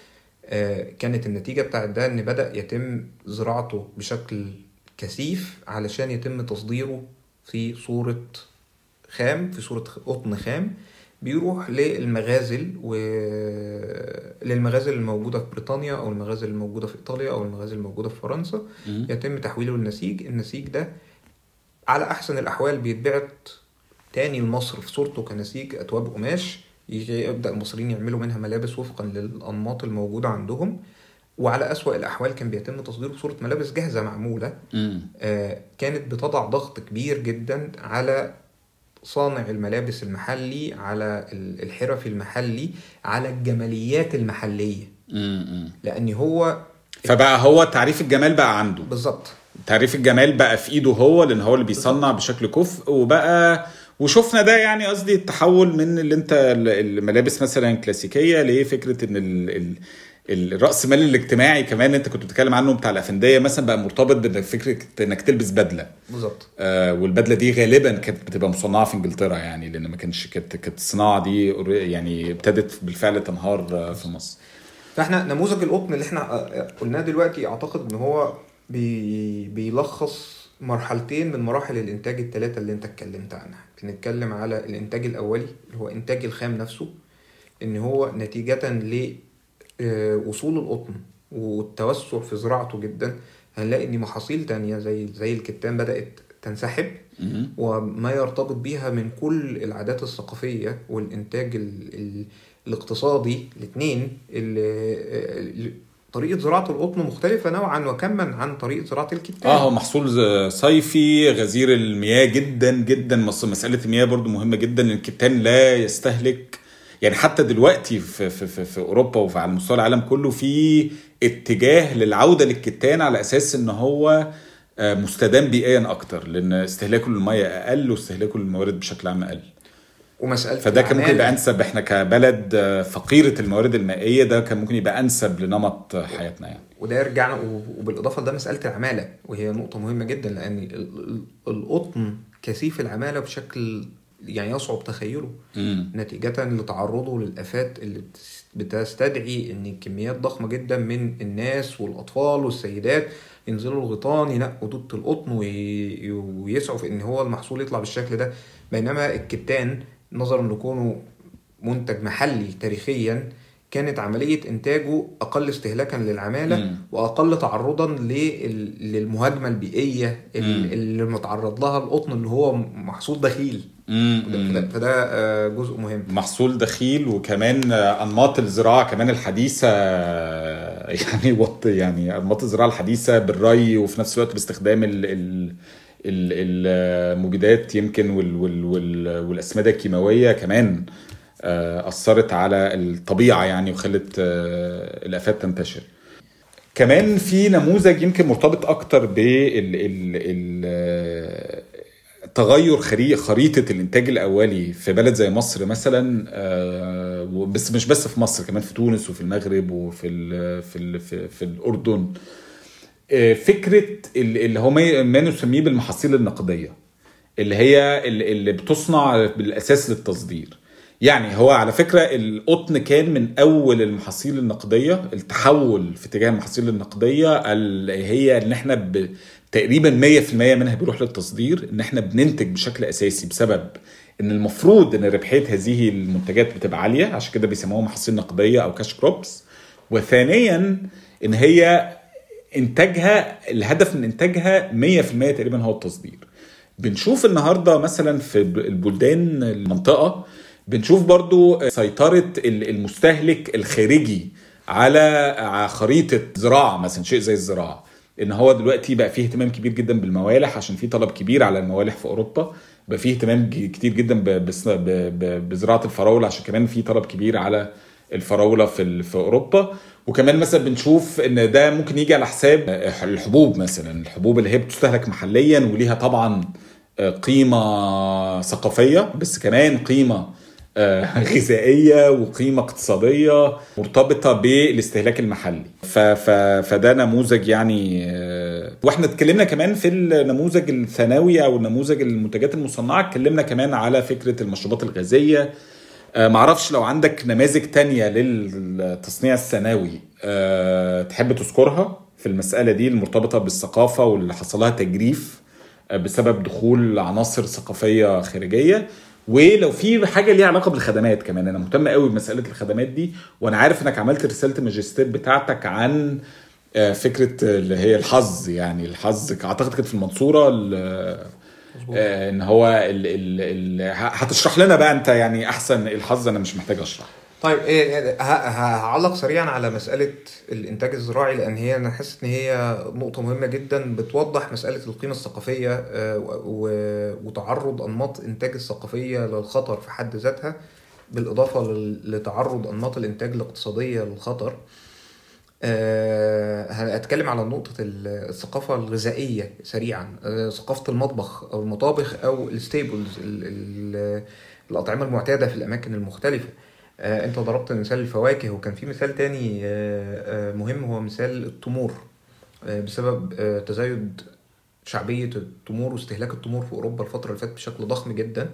آه، كانت النتيجة بتاعت ده إن بدأ يتم زراعته بشكل كثيف علشان يتم تصديره في صورة خام في صورة قطن خام بيروح للمغازل و للمغازل الموجودة في بريطانيا أو المغازل الموجودة في إيطاليا أو المغازل الموجودة في فرنسا مم. يتم تحويله للنسيج النسيج ده على أحسن الأحوال بيتبعت تاني لمصر في صورته كنسيج أتواب قماش يجي- يبدأ المصريين يعملوا منها ملابس وفقا للأنماط الموجودة عندهم وعلى أسوأ الأحوال كان بيتم تصديره بصورة ملابس جاهزة معمولة مم. آه، كانت بتضع ضغط كبير جدا على صانع الملابس المحلي على ال- الحرفي المحلي على الجماليات المحلية مم. لأن هو فبقى هو تعريف الجمال بقى عنده بالظبط تعريف الجمال بقى في ايده هو لان هو اللي بيصنع بشكل كفء وبقى وشفنا ده يعني قصدي التحول من اللي انت ال- الملابس مثلا كلاسيكيه لفكره ان ال ال الراس مال الاجتماعي كمان انت كنت بتتكلم عنه بتاع الافنديه مثلا بقى مرتبط بفكره انك تلبس بدله بالظبط آه والبدله دي غالبا كانت بتبقى مصنعه في انجلترا يعني لان ما كانش كانت كانت الصناعه دي already- يعني ابتدت بالفعل تنهار آه، في مصر فاحنا نموذج القطن اللي احنا آه، قلناه دلوقتي اعتقد ان هو بي بيلخص مرحلتين من مراحل الانتاج الثلاثه اللي انت اتكلمت عنها بنتكلم على الانتاج الاولي اللي هو انتاج الخام نفسه ان هو نتيجه لوصول القطن والتوسع في زراعته جدا هنلاقي ان محاصيل تانية زي زي الكتان بدات تنسحب مم. وما يرتبط بيها من كل العادات الثقافية والإنتاج ال ال الاقتصادي الاثنين طريقة زراعة القطن مختلفة نوعا وكما عن طريقة زراعة الكتان اه هو محصول ز- صيفي غزير المياه جدا جدا مص- مسألة المياه برضو مهمة جدا لأن الكتان لا يستهلك يعني حتى دلوقتي في, في, في, في أوروبا وفي على مستوى العالم كله في اتجاه للعودة للكتان على أساس إن هو آه، مستدام بيئيا أكتر لأن استهلاكه للمياه أقل واستهلاكه للموارد بشكل عام أقل ومسألة فده كان ممكن العمالة. يبقى أنسب إحنا كبلد آه، فقيرة الموارد المائية ده كان ممكن يبقى أنسب لنمط حياتنا يعني وده يرجعنا و- وبالإضافة لده مسألة العمالة وهي نقطة مهمة جدا لأن ال- ال- القطن كثيف العمالة بشكل يعني يصعب تخيله مم. نتيجة لتعرضه للآفات اللي بتس- بتستدعي إن كميات ضخمة جدا من الناس والأطفال والسيدات ينزلوا الغيطان ينقوا دودة القطن وي- ويسعوا في إن هو المحصول يطلع بالشكل ده بينما الكتان نظرا لكونه منتج محلي تاريخيا كانت عملية إنتاجه أقل استهلاكا للعمالة مم. وأقل تعرضا لل- للمهاجمة البيئية ال- مم. اللي متعرض لها القطن اللي هو محصول دخيل مم. فده- فده آه، جزء مهم محصول دخيل وكمان آه، انماط الزراعه كمان الحديثه آه، يعني وط يعني انماط الزراعه الحديثه بالري وفي نفس الوقت باستخدام ال ال ال- المبيدات يمكن وال وال وال والاسمده الكيماويه كمان آه، اثرت على الطبيعه يعني وخلت آه، الافات تنتشر كمان في نموذج يمكن مرتبط اكتر بال ال ال تغير خري- خريطة الإنتاج الأولي في بلد زي مصر مثلا آه، بس مش بس في مصر كمان في تونس وفي المغرب وفي ال في ال في, في الأردن آه، فكرة ال- اللي هو ما ما نسميه بالمحاصيل النقدية اللي هي ال- اللي بتصنع بالأساس للتصدير يعني هو على فكرة القطن كان من أول المحاصيل النقدية التحول في اتجاه المحاصيل النقدية اللي هي إن إحنا ب... تقريبا 100% منها بيروح للتصدير إن إحنا بننتج بشكل أساسي بسبب إن المفروض إن ربحية هذه المنتجات بتبقى عالية عشان كده بيسموها محاصيل نقدية أو كاش كروبس وثانيا إن هي انتاجها الهدف من انتاجها 100% تقريبا هو التصدير بنشوف النهارده مثلا في البلدان المنطقه بنشوف برضو سيطره المستهلك الخارجي على خريطه زراعه مثلا شيء زي الزراعه ان هو دلوقتي بقى فيه اهتمام كبير جدا بالموالح عشان في طلب كبير على الموالح في اوروبا بقى فيه اهتمام كتير جدا ب- بص- ب- ب- بزراعه الفراوله عشان كمان في طلب كبير على الفراوله في ال- في اوروبا وكمان مثلا بنشوف ان ده ممكن يجي على حساب الحبوب مثلا الحبوب اللي هي بتستهلك محليا وليها طبعا قيمه ثقافيه بس كمان قيمه آه، غذائيه وقيمه اقتصاديه مرتبطه بالاستهلاك المحلي ف ف فده نموذج يعني آه، واحنا اتكلمنا كمان في النموذج الثانوي او النموذج المنتجات المصنعه اتكلمنا كمان على فكره المشروبات الغازيه آه، معرفش لو عندك نماذج تانية للتصنيع الثانوي آه، تحب تذكرها في المساله دي المرتبطه بالثقافه واللي حصل لها تجريف آه، بسبب دخول عناصر ثقافيه خارجيه ولو في حاجه ليها علاقه بالخدمات كمان انا مهتم قوي بمساله الخدمات دي وانا عارف انك عملت رساله الماجستير بتاعتك عن آه، فكره اللي هي الحظ يعني الحظ اعتقد كانت في المنصوره ال- آه، ان هو ال ال ال هتشرح لنا بقى انت يعني احسن الحظ انا مش محتاج اشرح طيب إيه ه- ه- هعلق سريعا على مسألة الإنتاج الزراعي لأن هي أنا حاسس إن هي نقطة مهمة جدا بتوضح مسألة القيمة الثقافية آه، و- و- وتعرض أنماط إنتاج الثقافية للخطر في حد ذاتها بالإضافة لل- لتعرض أنماط الإنتاج الاقتصادية للخطر آه، هنتكلم على نقطة ال- الثقافة الغذائية سريعا آه، ثقافة المطبخ أو المطابخ أو الستيبلز الأطعمة المعتادة في الأماكن المختلفة آه، أنت ضربت مثال الفواكه وكان في مثال تاني آه، آه، مهم هو مثال التمور آه، بسبب آه، تزايد شعبية التمور واستهلاك التمور في أوروبا الفترة اللي فاتت بشكل ضخم جدا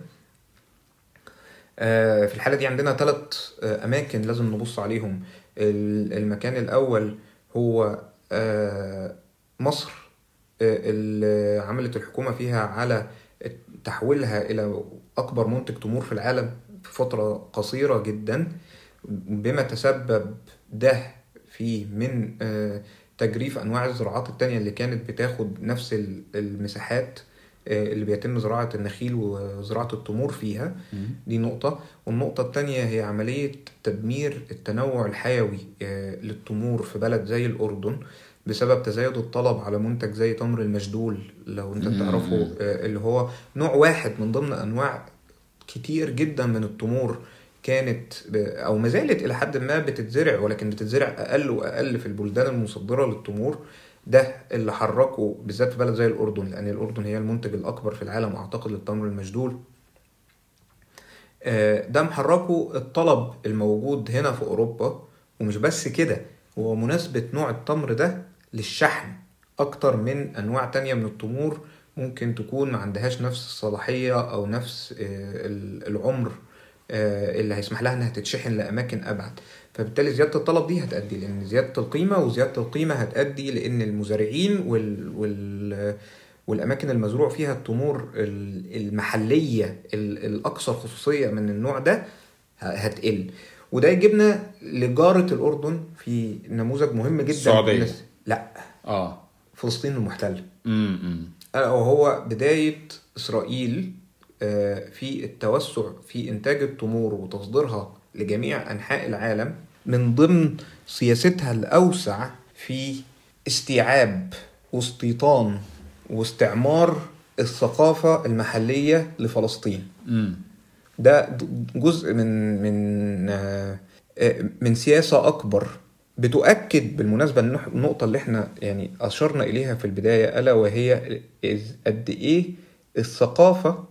آه، في الحالة دي عندنا ثلاث أماكن لازم نبص عليهم ال- المكان الأول هو آه، مصر آه، اللي عملت الحكومة فيها على تحويلها إلى أكبر منتج تمور في العالم في فترة قصيرة جدا بما تسبب ده في من آه، تجريف أنواع الزراعات التانية اللي كانت بتاخد نفس ال- المساحات آه، اللي بيتم زراعة النخيل وزراعة التمور فيها دي نقطة والنقطة التانية هي عملية تدمير التنوع الحيوي آه، للتمور في بلد زي الأردن بسبب تزايد الطلب على منتج زي تمر المشدول لو انت تعرفه آه، اللي هو نوع واحد من ضمن أنواع كتير جدا من التمور كانت ب- او ما زالت الى حد ما بتتزرع ولكن بتتزرع اقل واقل في البلدان المصدره للتمور ده اللي حركه بالذات في بلد زي الاردن لان الاردن هي المنتج الاكبر في العالم اعتقد للتمر المشدول آه، ده محركه الطلب الموجود هنا في اوروبا ومش بس كده هو مناسبة نوع التمر ده للشحن اكتر من انواع تانية من التمور ممكن تكون ما عندهاش نفس الصلاحية او نفس آه، ال- العمر آه، اللي هيسمح لها انها تتشحن لاماكن ابعد فبالتالي زيادة الطلب دي هتأدي لان زيادة القيمة وزيادة القيمة هتأدي لان المزارعين وال, وال والاماكن المزروع فيها التمور ال- المحليه ال- الاكثر خصوصيه من النوع ده ه- هتقل وده يجيبنا لجاره الاردن في نموذج مهم جدا السعودية. الناس- لا اه فلسطين المحتله امم ألا وهو بدايه اسرائيل آه، في التوسع في انتاج التمور وتصديرها لجميع انحاء العالم من ضمن سياستها الاوسع في استيعاب واستيطان واستعمار الثقافه المحليه لفلسطين امم ده د- جزء من من آه، آه، من سياسة أكبر بتؤكد بالمناسبة النح- النقطة اللي احنا يعني أشرنا إليها في البداية ألا وهي إز- قد إيه الثقافة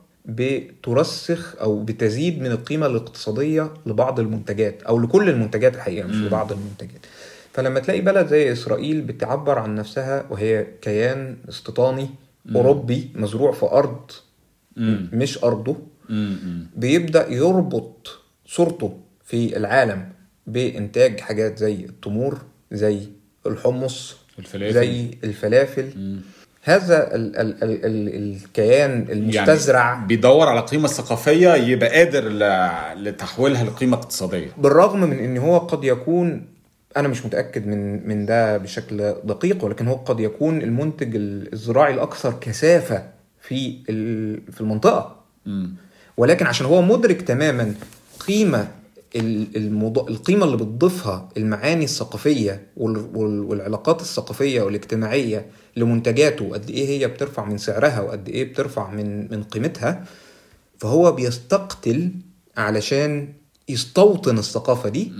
بترسخ أو بتزيد من القيمة الاقتصادية لبعض المنتجات أو لكل المنتجات الحقيقة مش لبعض المنتجات فلما تلاقي بلد زي إسرائيل بتعبر عن نفسها وهي كيان استيطاني أوروبي مزروع في أرض مم. مش أرضه امم بيبدأ يربط صورته في العالم بإنتاج حاجات زي التمور زي الحمص الفلافل. زي الفلافل هذا ال ال ال ال الكيان المستزرع يعني بيدور على قيمة ثقافية يبقى قادر ل- لتحويلها لقيمة اقتصادية بالرغم من ان هو قد يكون انا مش متاكد من من ده بشكل دقيق ولكن هو قد يكون المنتج الزراعي الاكثر كثافه في ال- في المنطقه مم. ولكن عشان هو مدرك تماما قيمه ال- الموضوع القيمه اللي بتضيفها المعاني الثقافيه وال- وال- والعلاقات الثقافيه والاجتماعيه لمنتجاته قد ايه هي بترفع من سعرها وقد ايه بترفع من من قيمتها فهو بيستقتل علشان يستوطن الثقافه دي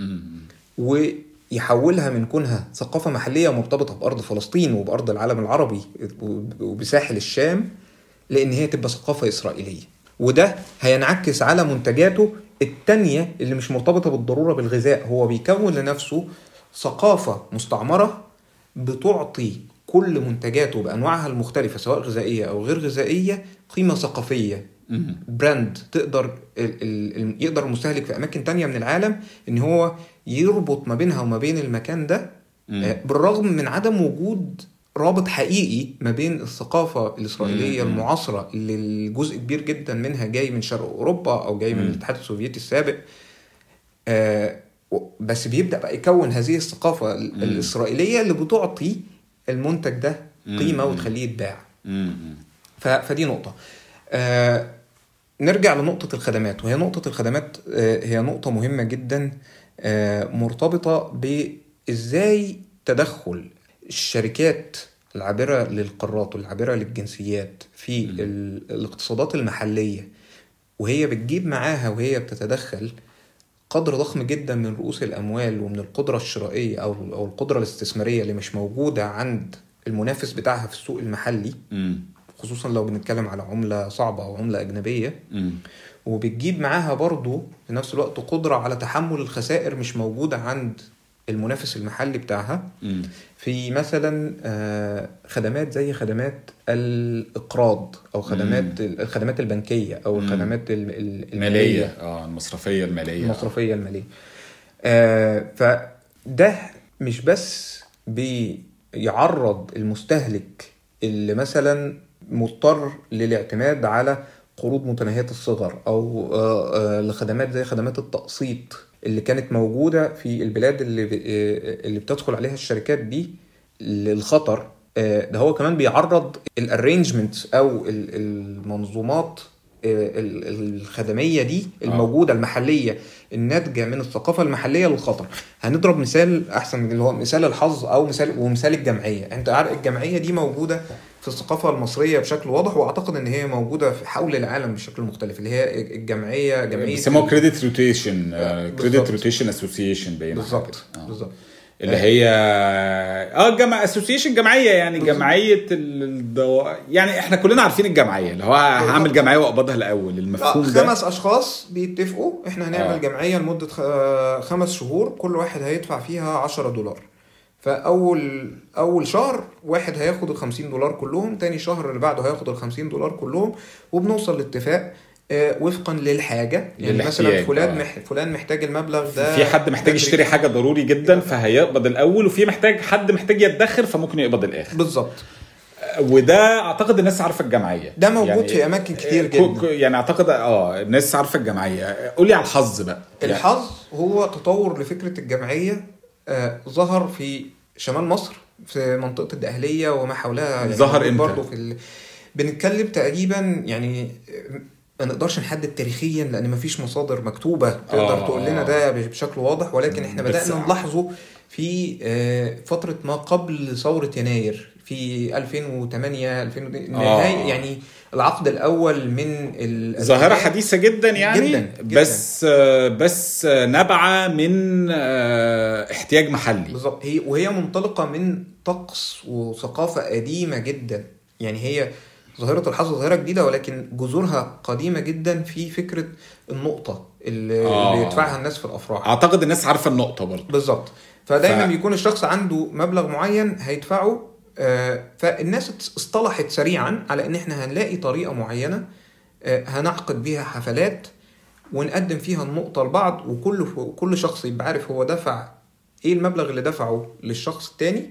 ويحولها من كونها ثقافه محليه مرتبطه بارض فلسطين وبارض العالم العربي وبساحل الشام لان هي تبقى ثقافه اسرائيليه وده هينعكس على منتجاته التانية اللي مش مرتبطة بالضرورة بالغذاء هو بيكون لنفسه ثقافة مستعمرة بتعطي كل منتجاته بأنواعها المختلفة سواء غذائية أو غير غذائية قيمة ثقافية براند تقدر ال ال يقدر المستهلك في أماكن تانية من العالم إن هو يربط ما بينها وما بين المكان ده آه، بالرغم من عدم وجود رابط حقيقي ما بين الثقافة الإسرائيلية مم. المعاصرة اللي الجزء كبير جدا منها جاي من شرق أوروبا أو جاي من مم. الاتحاد السوفيتي السابق آه، و- بس بيبدأ بقى يكون هذه الثقافة ال- مم. الإسرائيلية اللي بتعطي المنتج ده قيمة مم. وتخليه يتباع مم. ف- فدي نقطة آه نرجع لنقطة الخدمات وهي نقطة الخدمات آه هي نقطة مهمة جدا آه مرتبطة بإزاي تدخل الشركات العابرة للقارات والعابرة للجنسيات في مم. ال- الاقتصادات المحلية وهي بتجيب معاها وهي بتتدخل قدر ضخم جدا من رؤوس الأموال ومن القدرة الشرائية أو أو القدرة الاستثمارية اللي مش موجودة عند المنافس بتاعها في السوق المحلي مم. خصوصا لو بنتكلم على عملة صعبة أو عملة أجنبية مم. وبتجيب معاها برضو في نفس الوقت قدرة على تحمل الخسائر مش موجودة عند المنافس المحلي بتاعها مم. في مثلا آه، خدمات زي خدمات الإقراض أو خدمات الخدمات البنكية أو مم. الخدمات ال- ال- الماليه اه المصرفيه الماليه المصرفية المالية آه فده مش بس بيعرض المستهلك اللي مثلا مضطر للاعتماد على قروض متناهية الصغر أو آه آه لخدمات زي خدمات التقسيط اللي كانت موجودة في البلاد اللي ب- آه، اللي بتدخل عليها الشركات دي للخطر آه، ده هو كمان بيعرض الارينجمنت او ال- المنظومات آه، ال- الخدميه دي الموجوده المحليه الناتجه من الثقافه المحليه للخطر هنضرب مثال احسن من اللي هو مثال الحظ او مثال ومثال الجمعيه انت عارف الجمعيه دي موجوده في الثقافه المصريه بشكل واضح واعتقد ان هي موجوده في حول العالم بشكل مختلف اللي هي الجمعيه جمعيه بيسموها كريدت روتيشن كريدت بالظبط. روتيشن اسوسيشن باين بالظبط آه. بالظبط اللي هي اه جمع اسوسيشن جمعيه يعني بالظبط. جمعيه الدو... يعني احنا كلنا عارفين الجمعيه اللي هو هعمل جمعيه واقبضها الاول المفهوم آه، ده خمس اشخاص بيتفقوا احنا هنعمل آه. جمعيه لمده خ- خمس شهور كل واحد هيدفع فيها 10 دولار فاول اول شهر واحد هياخد ال 50 دولار كلهم تاني شهر اللي بعده هياخد ال 50 دولار كلهم وبنوصل لاتفاق آه، وفقا للحاجه يعني مثلا للاحتياج، فلان آه. مح فلان محتاج المبلغ ده في حد محتاج بدري. يشتري حاجه ضروري جدا فهيقبض الاول وفي محتاج حد محتاج يدخر فممكن يقبض الاخر بالظبط وده اعتقد الناس عارفه الجمعيه ده موجود في أماكن كتير كو- جدا. كو- يعني اعتقد اه الناس عارفه الجمعيه قولي على الحظ بقى يعني- الحظ هو تطور لفكرة الجمعية آه، ظهر في شمال مصر في منطقة الدقهلية وما حولها يعني ظهر موجود إمتى؟ برضه في ال... بنتكلم تقريبا يعني آه، ما نقدرش نحدد تاريخيا لان ما فيش مصادر مكتوبه تقدر آه، تقول لنا آه. ده بشكل واضح ولكن احنا بس- بدانا نلاحظه في آه، فتره ما قبل ثوره يناير في 2008 2000 نهايه يعني العقد الاول من ال- ظاهرة حديثة جدا يعني جداً، جداً. بس آه، بس آه، نابعة من آه، احتياج محلي بالظبط هي وهي منطلقه من طقس وثقافه قديمه جدا يعني هي ظاهره الحظ ظاهره جديده ولكن جذورها قديمه جدا في فكره النقطه اللي, آه. اللي يدفعها الناس في الافراح اعتقد الناس عارفة النقطة برضه بالظبط فدايما ف- بيكون الشخص عنده مبلغ معين هيدفعه آه، فالناس اصطلحت سريعا على ان احنا هنلاقي طريقه معينه آه، هنعقد بيها حفلات ونقدم فيها النقطه لبعض وكل كل شخص يبقى عارف هو دفع ايه المبلغ اللي دفعه للشخص التاني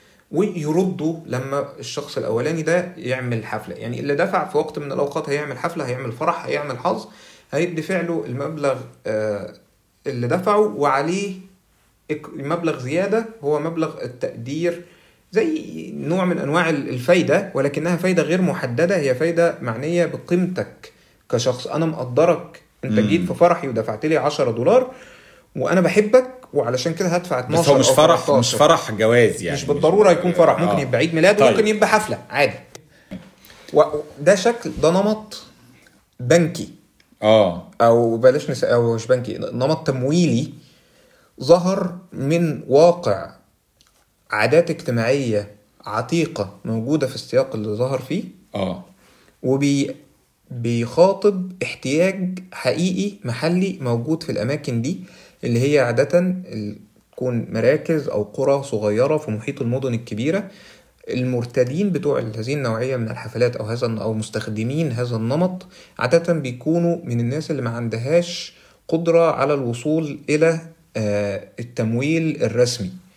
ويرده لما الشخص الاولاني ده يعمل حفله يعني اللي دفع في وقت من الاوقات هيعمل حفله هيعمل فرح هيعمل حظ هيدفع له المبلغ آه، اللي دفعه وعليه إك- مبلغ زيادة هو مبلغ التقدير زي نوع من أنواع الفايدة ولكنها فايدة غير محددة هي فايدة معنية بقيمتك كشخص أنا مقدرك أنت مم. جيت في فرحي ودفعت لي 10 دولار وأنا بحبك وعلشان كده هدفع 12 بس هو مش أو فرح 13. مش فرح جواز يعني مش بالضرورة يكون فرح ممكن آه. يبقى عيد ميلاد طيب. وممكن يبقى حفلة عادي وده شكل ده نمط بنكي اه او بلاش نس... او مش بنكي نمط تمويلي ظهر من واقع عادات اجتماعيه عتيقه موجوده في السياق اللي ظهر فيه اه وبي بيخاطب احتياج حقيقي محلي موجود في الاماكن دي اللي هي عاده ال- تكون مراكز او قرى صغيره في محيط المدن الكبيره المرتدين بتوع هذه النوعيه من الحفلات او هذا او مستخدمين هذا النمط عاده بيكونوا من الناس اللي ما عندهاش قدره على الوصول الى آه، التمويل الرسمي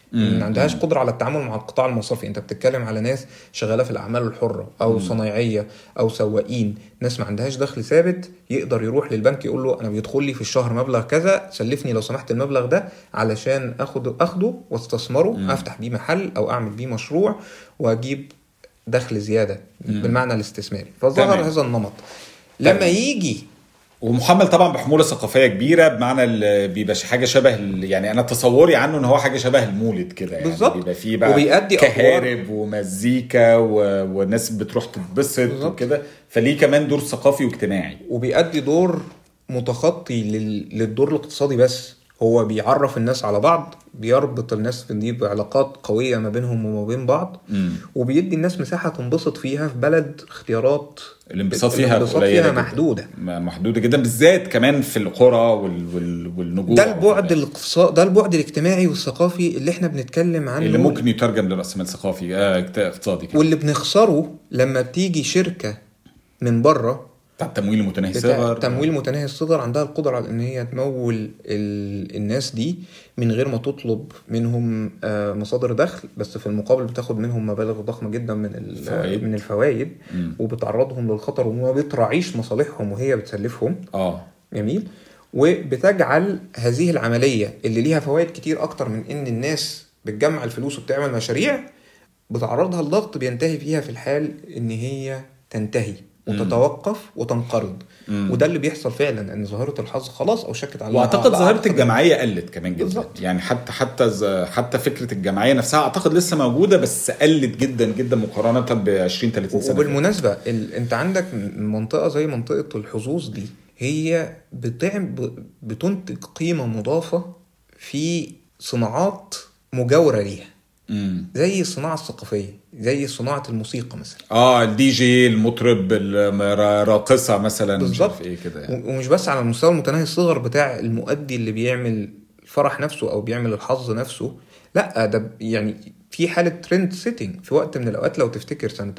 ما عندهاش قدره على التعامل مع القطاع المصرفي انت بتتكلم على ناس شغاله في الاعمال الحره او صنايعيه او سواقين ناس ما عندهاش دخل ثابت يقدر يروح للبنك يقول له انا بيدخل لي في الشهر مبلغ كذا سلفني لو سمحت المبلغ ده علشان اخد اخده واستثمره افتح بيه محل او اعمل بيه مشروع واجيب دخل زياده بالمعنى الاستثماري فظهر تمام. هذا النمط لما يجي ومحمل طبعا بحموله ثقافيه كبيره بمعنى ال- بيبقى ش- حاجه شبه ال- يعني انا تصوري عنه ان هو حاجه شبه المولد كده يعني بالظبط. بيبقى فيه بقى وبيأدي أدوار. كهارب ومزيكا و... والناس بتروح تتبسط بالظبط. وكده فليه كمان دور ثقافي واجتماعي وبيأدي دور متخطي لل... للدور الاقتصادي بس هو بيعرف الناس على بعض بيربط الناس في دي بعلاقات قوية ما بينهم وما بين بعض مم. وبيدي الناس مساحة تنبسط فيها في بلد اختيارات الانبساط فيها الانبساط قليلة فيها جداً. محدودة م- محدوده جدا بالذات كمان في القرى وال... وال... والنجوع ده البعد الاقتصاد ده البعد الاجتماعي والثقافي اللي احنا بنتكلم عنه اللي ممكن يترجم لراس مال ثقافي آه اقت- اقتصادي كده واللي بنخسره لما بتيجي شركة من بره بتاع التمويل المتناهي بتاع الصغر تمويل متناهي الصغر عندها القدرة على ان هي تمول ال... الناس دي من غير ما تطلب منهم آه، مصادر دخل بس في المقابل بتاخد منهم مبالغ ضخمة جدا من ال... فوائد. من الفوائد مم. وبتعرضهم للخطر وما بتراعيش مصالحهم وهي بتسلفهم اه جميل وبتجعل هذه العملية اللي ليها فوائد كتير أكتر من إن الناس بتجمع الفلوس وبتعمل مشاريع بتعرضها لضغط بينتهي فيها في الحال إن هي تنتهي وتتوقف وتنقرض مم. وده اللي بيحصل فعلا ان ظاهره الحظ خلاص اوشكت على واعتقد على ظاهره أعتقد- الجمعيه قلت كمان جدا بالظبط. يعني حتى حتى ز- حتى فكره الجمعيه نفسها اعتقد لسه موجوده بس قلت جدا جدا مقارنه ب 20 30 سنه وبالمناسبه ال... انت عندك منطقه زي منطقه الحظوظ دي هي بتعمل بتنتج قيمه مضافه في صناعات مجاوره ليها امم زي الصناعه الثقافيه زي صناعه الموسيقى مثلا اه الدي جي المطرب الراقصه مثلا مش بالظبط. عارف ايه كده يعني. و- ومش بس على المستوى المتناهي الصغر بتاع المؤدي اللي بيعمل الفرح نفسه او بيعمل الحظ نفسه لا ده ب- يعني في حاله ترند سيتنج في وقت من الاوقات لو تفتكر سنه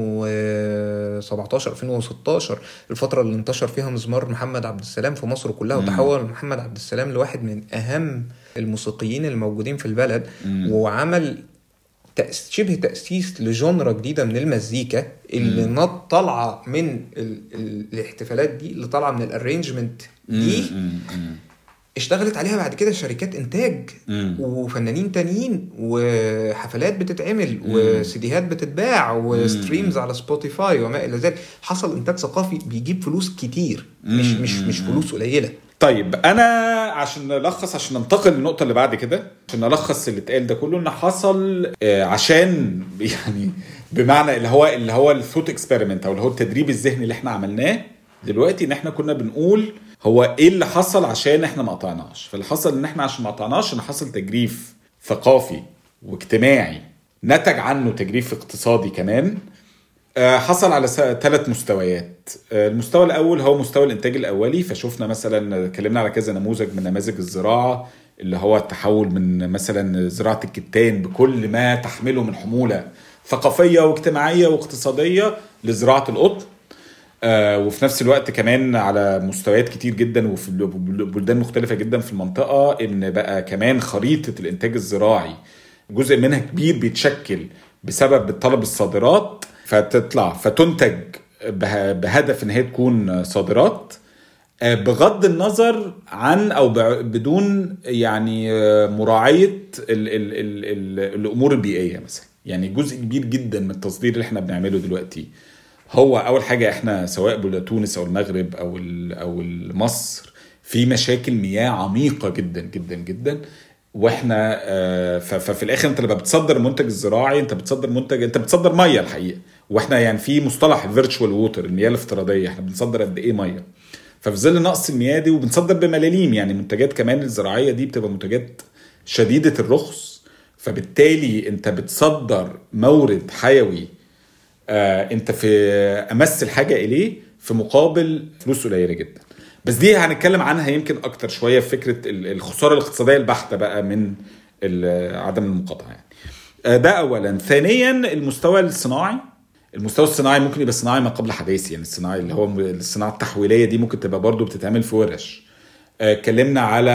2017 2016 الفتره اللي انتشر فيها مزمار محمد عبد السلام في مصر كلها وتحول محمد عبد السلام لواحد من اهم الموسيقيين الموجودين في البلد مم. وعمل تأس... شبه تأسيس لجونرا جديدة من المزيكا اللي نط طالعة من ال... ال... الاحتفالات دي اللي طالعة من الارينجمنت دي مم، مم. اشتغلت عليها بعد كده شركات انتاج مم. وفنانين تانيين وحفلات بتتعمل وسيديهات بتتباع وستريمز على سبوتيفاي وما الى ذلك حصل انتاج ثقافي بيجيب فلوس كتير مش مم. مش مش فلوس قليله طيب انا عشان نلخص عشان ننتقل للنقطه اللي بعد كده عشان نلخص اللي اتقال ده كله ان حصل آه، عشان يعني بمعنى اللي هو اللي هو الثوت اكسبيرمنت او اللي هو التدريب الذهني اللي احنا عملناه دلوقتي ان احنا كنا بنقول هو ايه اللي حصل عشان احنا ما قطعناش فاللي حصل ان احنا عشان ما قطعناش ان حصل تجريف ثقافي واجتماعي نتج عنه تجريف اقتصادي كمان آه، حصل على ثلاث مستويات آه، المستوى الاول هو مستوى الانتاج الاولي فشفنا مثلا اتكلمنا على كذا نموذج من نماذج الزراعه اللي هو التحول من مثلا زراعه الكتان بكل ما تحمله من حموله ثقافيه واجتماعيه واقتصاديه لزراعه القطن آه، وفي نفس الوقت كمان على مستويات كتير جدا وفي بلدان مختلفة جدا في المنطقة ان بقى كمان خريطة الانتاج الزراعي جزء منها كبير بيتشكل بسبب طلب الصادرات فتطلع فتنتج به- بهدف ان هي تكون صادرات آه، بغض النظر عن او بع- بدون يعني آه، مراعيه ال ال ال ال الامور البيئيه مثلا يعني جزء كبير جدا من التصدير اللي احنا بنعمله دلوقتي هو اول حاجه احنا سواء بلاد تونس او المغرب او ال- او مصر في مشاكل مياه عميقه جدا جدا جدا واحنا آه، ف- ففي الاخر انت لما بتصدر المنتج الزراعي انت بتصدر منتج انت بتصدر ميه الحقيقه واحنا يعني في مصطلح الفيرتشوال ووتر المياه الافتراضيه احنا بنصدر قد ايه ميه ففي ظل نقص المياه دي وبنصدر بملاليم يعني منتجات كمان الزراعيه دي بتبقى منتجات شديده الرخص فبالتالي انت بتصدر مورد حيوي آه انت في امس الحاجه اليه في مقابل فلوس قليله جدا بس دي هنتكلم عنها يمكن اكتر شويه في فكره ال- الخساره الاقتصاديه البحته بقى من ال- عدم المقاطعه يعني آه ده اولا ثانيا المستوى الصناعي المستوى الصناعي ممكن يبقى صناعي ما قبل حداثي يعني الصناعي اللي هو الصناعه التحويليه دي ممكن تبقى برضو بتتعمل في ورش آه، اتكلمنا على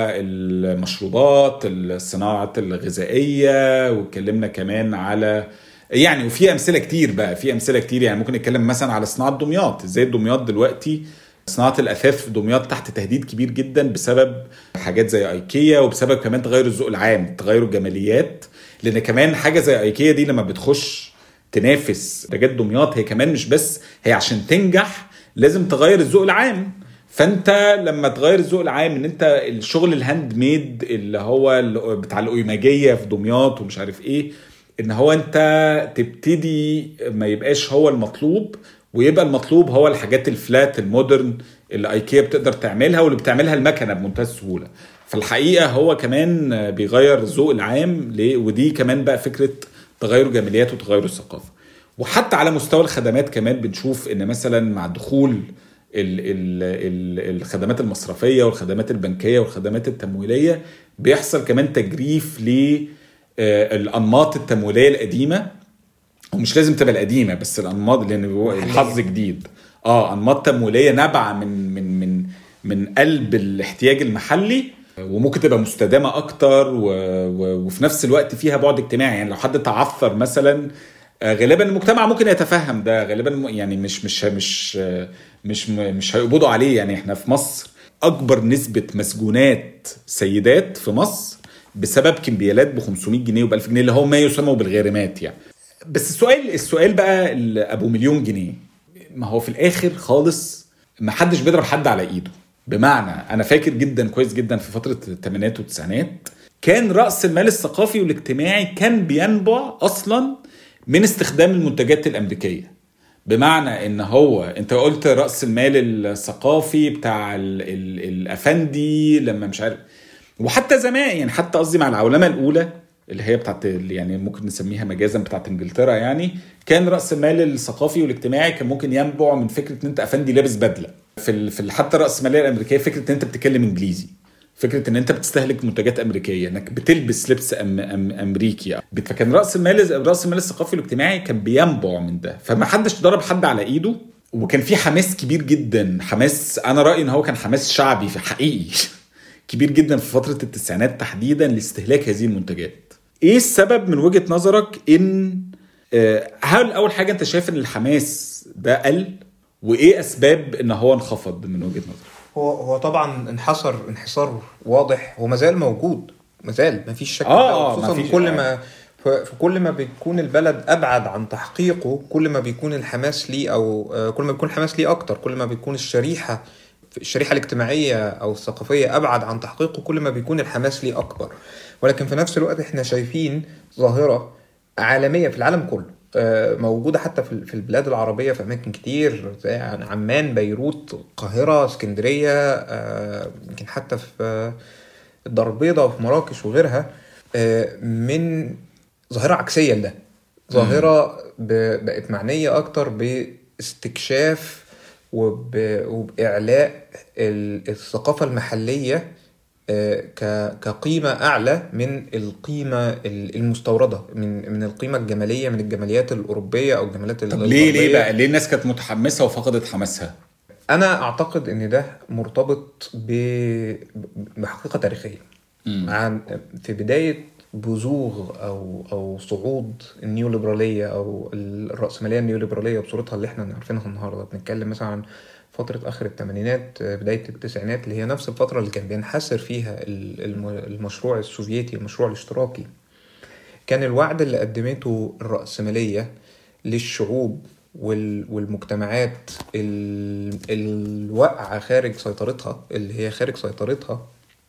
المشروبات الصناعة الغذائية واتكلمنا كمان على يعني وفي امثله كتير بقى في امثله كتير يعني ممكن نتكلم مثلا على صناعه دمياط ازاي دمياط دلوقتي صناعه الاثاث في دمياط تحت تهديد كبير جدا بسبب حاجات زي ايكيا وبسبب كمان تغير الذوق العام تغير الجماليات لان كمان حاجه زي ايكيا دي لما بتخش تنافس منتجات دمياط هي كمان مش بس هي عشان تنجح لازم تغير الذوق العام فانت لما تغير الذوق العام ان انت الشغل الهاند ميد اللي هو ال- بتاع الاويماجيه في دمياط ومش عارف ايه ان هو انت تبتدي ما يبقاش هو المطلوب ويبقى المطلوب هو الحاجات الفلات المودرن اللي ايكيا بتقدر تعملها واللي بتعملها المكنه بمنتهى السهوله فالحقيقه هو كمان بيغير الذوق العام ليه ودي كمان بقى فكره تغير الجماليات وتغير الثقافه وحتى على مستوى الخدمات كمان بنشوف ان مثلا مع دخول ال ال ال الخدمات المصرفيه والخدمات البنكيه والخدمات التمويليه بيحصل كمان تجريف للانماط التمويليه القديمه ومش لازم تبقى القديمه بس الانماط لان هو الحظ جديد اه انماط تمويليه نابعه من من من من قلب الاحتياج المحلي وممكن تبقى مستدامه اكتر و... و... وفي نفس الوقت فيها بعد اجتماعي يعني لو حد تعثر مثلا آه، غالبا المجتمع ممكن يتفهم ده غالبا م- يعني مش مش مش آه، مش م- مش هيقبضوا عليه يعني احنا في مصر اكبر نسبه مسجونات سيدات في مصر بسبب كمبيالات ب 500 جنيه وب 1000 جنيه اللي هو ما يسمى بالغارمات يعني بس السؤال السؤال بقى ال- ابو مليون جنيه ما هو في الاخر خالص ما حدش بيضرب حد على ايده بمعنى انا فاكر جدا كويس جدا في فتره الثمانينات والتسعينات كان راس المال الثقافي والاجتماعي كان بينبع اصلا من استخدام المنتجات الامريكيه بمعنى ان هو انت قلت راس المال الثقافي بتاع ال ال الافندي لما مش عارف وحتى زمان يعني حتى قصدي مع العولمه الاولى اللي هي بتاعت ال- يعني ممكن نسميها مجازا بتاعت انجلترا يعني كان راس المال الثقافي والاجتماعي كان ممكن ينبع من فكره ان انت افندي لابس بدله في ال في ال- حتى راس الماليه الامريكيه فكره ان انت بتتكلم انجليزي فكره ان انت بتستهلك منتجات امريكيه انك بتلبس لبس أم أم امريكي فكان راس المال راس المال الثقافي والاجتماعي كان بينبع من ده فما حدش ضرب حد على ايده وكان في حماس كبير جدا حماس انا رايي ان هو كان حماس شعبي في حقيقي كبير جدا في فتره التسعينات تحديدا لاستهلاك هذه المنتجات ايه السبب من وجهه نظرك ان آه، هل اول حاجه انت شايف ان الحماس ده قل وايه اسباب ان هو انخفض من وجهه نظرك هو هو طبعا انحصر انحصار واضح هو مازال موجود مازال ما فيش شك آه، ده، آه، خصوصا مفيش- كل آه. ما ف- فكل ما بيكون البلد ابعد عن تحقيقه كل ما بيكون الحماس ليه او آه، كل ما بيكون الحماس ليه اكتر كل ما بيكون الشريحه الشريحه الاجتماعيه او الثقافيه ابعد عن تحقيقه كل ما بيكون الحماس ليه اكبر ولكن في نفس الوقت احنا شايفين ظاهره عالميه في العالم كله آه، موجوده حتى في في البلاد العربيه في اماكن كتير زي عمان بيروت القاهره اسكندريه آه، يمكن حتى في آه، الدار البيضاء وفي مراكش وغيرها آه، من ظاهره عكسيه لده ظاهره ب- بقت معنيه اكتر باستكشاف وب- وباعلاء ال- الثقافه المحليه آه، ك- كقيمه اعلى من القيمه ال- المستورده من من القيمه الجماليه من الجماليات الاوروبيه او الجماليات طب ليه ليه الغربية. بقى ليه الناس كانت متحمسه وفقدت حماسها انا اعتقد ان ده مرتبط ب- بحقيقه تاريخيه عن في بدايه بزوغ او او صعود النيوليبراليه او الراسماليه النيوليبراليه بصورتها اللي احنا عارفينها النهارده بنتكلم مثلا عن فترة آخر الثمانينات بداية التسعينات اللي هي نفس الفترة اللي كان بينحسر فيها ال- الم- المشروع السوفيتي المشروع الاشتراكي كان الوعد اللي قدمته الرأسمالية للشعوب وال- والمجتمعات ال- الواقعة خارج سيطرتها اللي هي خارج سيطرتها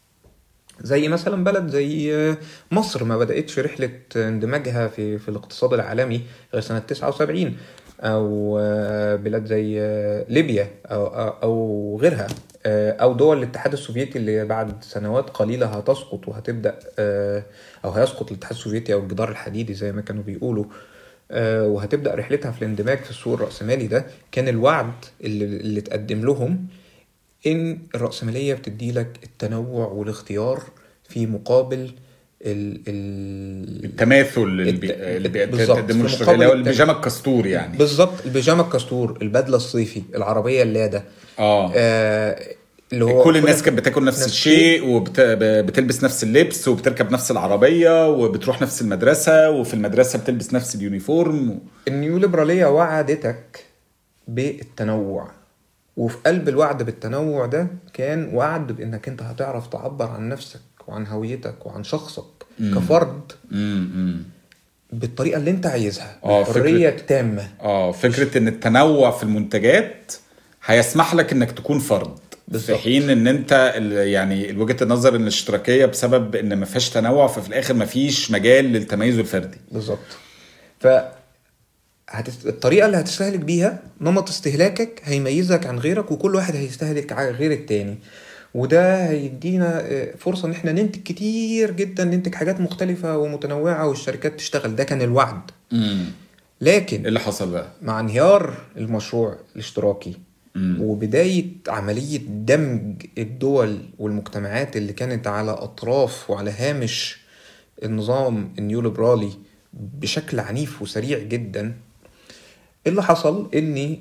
زي مثلا بلد زي مصر ما بدأتش رحلة اندماجها في في الاقتصاد العالمي غير سنة 79 أو بلاد زي ليبيا أو أو غيرها أو دول الاتحاد السوفيتي اللي بعد سنوات قليلة هتسقط وهتبدأ أو هيسقط الاتحاد السوفيتي أو الجدار الحديدي زي ما كانوا بيقولوا آه، وهتبدا رحلتها في الاندماج في السوق الراسمالي ده كان الوعد اللي, اللي اتقدم لهم ان الراسماليه بتدي لك التنوع والاختيار في مقابل ال ال التماثل اللي الت- بي- اللي بالظبط، بيقدمه في الشغل مقابل اللي هو التم- البيجامه الكستور يعني بالظبط البيجامه الكستور البدله الصيفي العربيه اللاده اه آه اللي هو كل الناس كانت بتاكل نفس نفس الشيء وبتلبس نفس اللبس وبتركب نفس العربيه وبتروح نفس المدرسه وفي المدرسه بتلبس نفس اليونيفورم النيو ليبرالية وعدتك بالتنوع وفي قلب الوعد بالتنوع ده كان وعد بانك انت هتعرف تعبر عن نفسك وعن هويتك وعن شخصك كفرد امم بالطريقه اللي انت عايزها آه، الحريه التامه اه فكره ان التنوع في المنتجات هيسمح لك انك تكون فرد في بالظبط. حين ان انت ال- يعني وجهه النظر ان الاشتراكيه بسبب ان ما فيهاش تنوع ففي الاخر ما فيش مجال للتميز الفردي بالظبط ف هتست... الطريقه اللي هتستهلك بيها نمط استهلاكك هيميزك عن غيرك وكل واحد هيستهلك عن غير التاني وده هيدينا آه، فرصه ان احنا ننتج كتير جدا ننتج حاجات مختلفه ومتنوعه والشركات تشتغل ده كان الوعد امم ايه لكن اللي حصل بقى مع انهيار المشروع الاشتراكي مم. وبداية عملية دمج الدول والمجتمعات اللي كانت على أطراف وعلى هامش النظام النيوليبرالي بشكل عنيف وسريع جدا إيه اللي حصل ان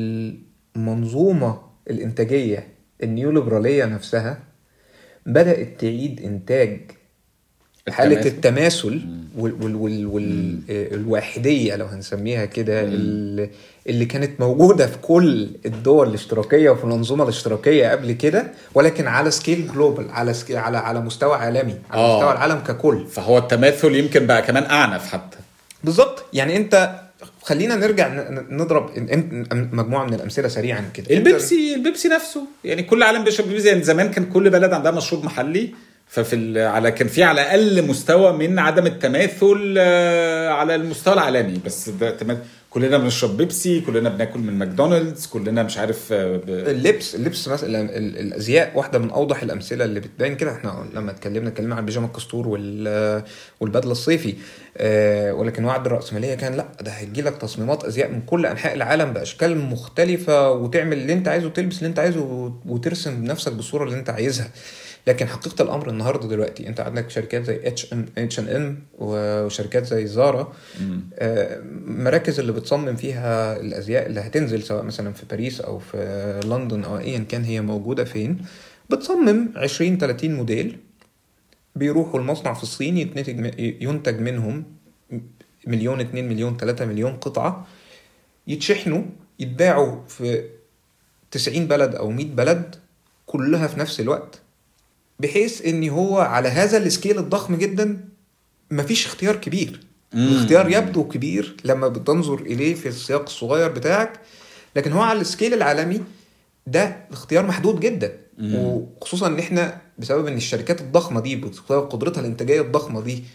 المنظومة الانتاجية النيوليبرالية نفسها بدأت تعيد انتاج حالة التماثل. التماثل وال وال وال وال الواحدية لو هنسميها كده ال- اللي كانت موجودة في كل الدول الاشتراكية وفي الأنظمة الاشتراكية قبل كده ولكن على سكيل جلوبال على سكيل على على مستوى عالمي على آه. مستوى العالم ككل فهو التماثل يمكن بقى كمان اعنف حتى بالظبط يعني أنت خلينا نرجع ن- ن- نضرب ن- ن- مجموعة من الأمثلة سريعا كده البيبسي البيبسي نفسه يعني كل عالم بيشرب بيبسي يعني زمان كان كل بلد عندها مشروب محلي ففي ال- على كان في على اقل مستوى من عدم التماثل آه، على المستوى العالمي بس ده تماثل كلنا بنشرب بيبسي كلنا بناكل من ماكدونالدز كلنا مش عارف آه، ب... اللبس اللبس مثلا ال- ال- الازياء واحده من اوضح الامثله اللي بتبين كده احنا لما اتكلمنا اتكلمنا عن البيجامه الكستور وال والبدله الصيفي آه، ولكن وعد الراسماليه كان لا ده هيجي لك تصميمات ازياء من كل انحاء العالم باشكال مختلفه وتعمل اللي انت عايزه وتلبس اللي انت عايزه وت- وترسم نفسك بالصوره اللي انت عايزها لكن حقيقه الامر النهارده دلوقتي انت عندك شركات زي اتش ام اتش ان ام وشركات زي زارا آه، مراكز اللي بتصمم فيها الازياء اللي هتنزل سواء مثلا في باريس او في لندن او ايا كان هي موجوده فين بتصمم 20 30 موديل بيروحوا المصنع في الصين يتنتج ينتج منهم مليون 2 مليون 3 مليون قطعه يتشحنوا يتباعوا في 90 بلد او 100 بلد كلها في نفس الوقت بحيث ان هو على هذا السكيل الضخم جدا مفيش اختيار كبير مم. الاختيار يبدو كبير لما بتنظر اليه في السياق الصغير بتاعك لكن هو على السكيل العالمي ده اختيار محدود جدا مم. وخصوصا ان احنا بسبب ان الشركات الضخمه دي بسبب قدرتها الانتاجيه الضخمه دي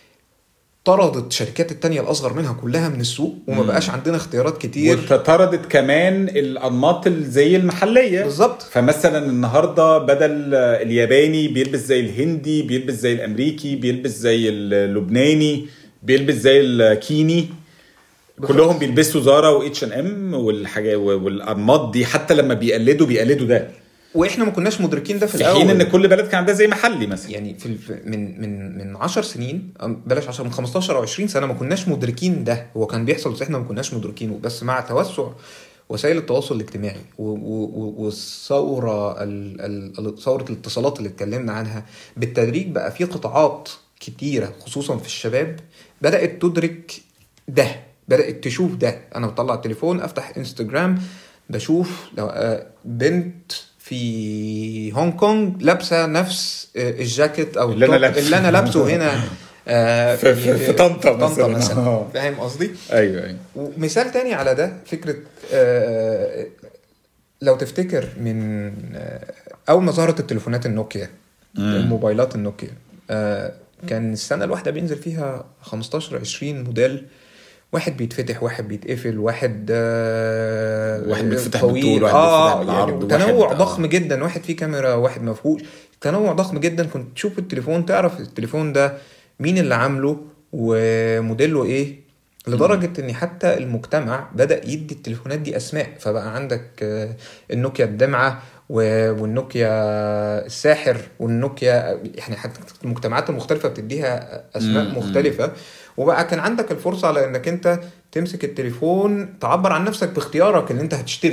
طردت الشركات التانية الأصغر منها كلها من السوق وما مم. بقاش عندنا اختيارات كتير وطردت كمان الانماط ال- زي المحليه بالظبط فمثلا النهارده بدل الياباني بيلبس زي الهندي بيلبس زي الامريكي بيلبس زي اللبناني بيلبس زي الكيني بالظبط. كلهم بيلبسوا زارا واتش ان ام والحاجه والانماط دي حتى لما بيقلدوا بيقلدوا ده واحنا ما كناش مدركين ده في في الاول حين ان كل بلد كان عندها زي محلي مثلا يعني في الف... من من من 10 سنين أم بلاش 10 من 15 او 20 سنه ما كناش مدركين ده هو كان بيحصل بس احنا ما كناش مدركينه بس مع توسع وسائل التواصل الاجتماعي و- و- و- والثوره ال... ال... ثوره الاتصالات اللي اتكلمنا عنها بالتدريج بقى في قطاعات كتيره خصوصا في الشباب بدات تدرك ده بدات تشوف ده انا بطلع التليفون افتح انستجرام بشوف لو آه، بنت في هونج كونج لابسه نفس آه، الجاكيت او اللي أنا التوب لابسه. اللي انا لابسه هنا آه، في- في- في طنطا طنطا مثلاً. مثلا آه. فاهم قصدي؟ ايوه ايوه ومثال تاني على ده فكرة آه، لو تفتكر من آه، أول ما ظهرت التليفونات النوكيا الموبايلات النوكيا آه، كان السنة الواحدة بينزل فيها 15 20 موديل واحد بيتفتح واحد بيتقفل واحد آه واحد بيتفتح طويل. بالطول، واحد اه بيتفتح يعني بالعرض، تنوع واحد- ضخم جدا واحد فيه كاميرا واحد ما فيهوش تنوع ضخم جدا كنت تشوف التليفون تعرف التليفون ده مين اللي عامله وموديله ايه لدرجة ان حتى المجتمع بدأ يدي التليفونات دي اسماء فبقى عندك آه، النوكيا الدمعة و- والنوكيا الساحر والنوكيا يعني حتى المجتمعات المختلفة بتديها اسماء مم. مختلفة وبقى كان عندك الفرصة على انك انت تمسك التليفون تعبر عن نفسك باختيارك اللي انت هتشتري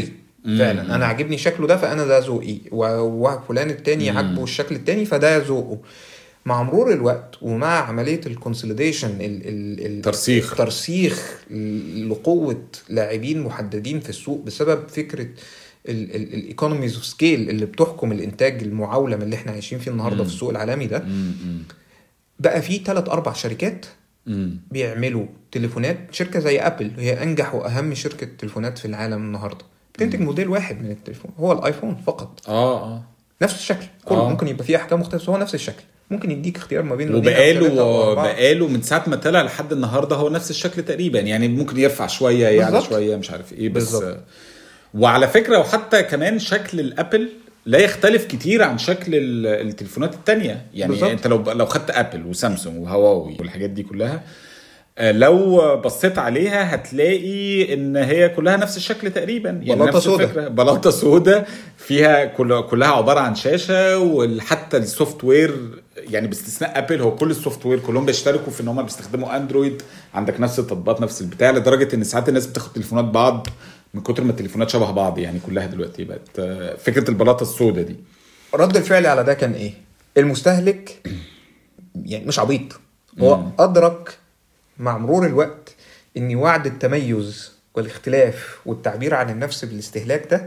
فعلا انا عاجبني شكله ده فانا ده ذوقي و- وفلان التاني عاجبه الشكل التاني فده ذوقه مع مرور الوقت ومع عمليه الكونسوليديشن ترسيخ. الترسيخ لقوه لاعبين محددين في السوق بسبب فكره الايكونوميز اوف سكيل اللي بتحكم الانتاج المعولم اللي احنا عايشين فيه النهارده في السوق العالمي ده بقى في ثلاث اربع شركات مم. بيعملوا تليفونات شركه زي ابل هي انجح واهم شركه تليفونات في العالم النهارده بتنتج موديل واحد من التليفون هو الايفون فقط اه اه نفس الشكل كله آه. ممكن يبقى فيه احكام مختلفه بس هو نفس الشكل ممكن يديك اختيار ما بين لونين أو ثلاثة وبقاله أو أربعة. بقاله من ساعه ما طلع لحد النهارده هو نفس الشكل تقريبا يعني ممكن يرفع شويه يعلى بالظبط. شويه مش عارف ايه بس بالظبط. وعلى فكره وحتى كمان شكل الابل لا يختلف كتير عن شكل ال- التليفونات التانية يعني بالظبط. انت لو لو خدت ابل وسامسونج وهواوي والحاجات دي كلها آه، لو بصيت عليها هتلاقي ان هي كلها نفس الشكل تقريبا يعني بلاطة نفس سودا. الفكره بلاطه سودا فيها كل كلها عباره عن شاشه وحتى السوفت وير يعني باستثناء ابل هو كل السوفت وير كلهم بيشتركوا في ان هم بيستخدموا اندرويد عندك نفس التطبيقات نفس البتاع لدرجه ان ساعات الناس بتاخد تليفونات بعض من كتر ما التليفونات شبه بعض يعني كلها دلوقتي بقت آه، فكره البلاطه السودا دي رد الفعل على ده كان ايه المستهلك يعني مش عبيط هو ادرك مع مرور الوقت ان وعد التميز والاختلاف والتعبير عن النفس بالاستهلاك ده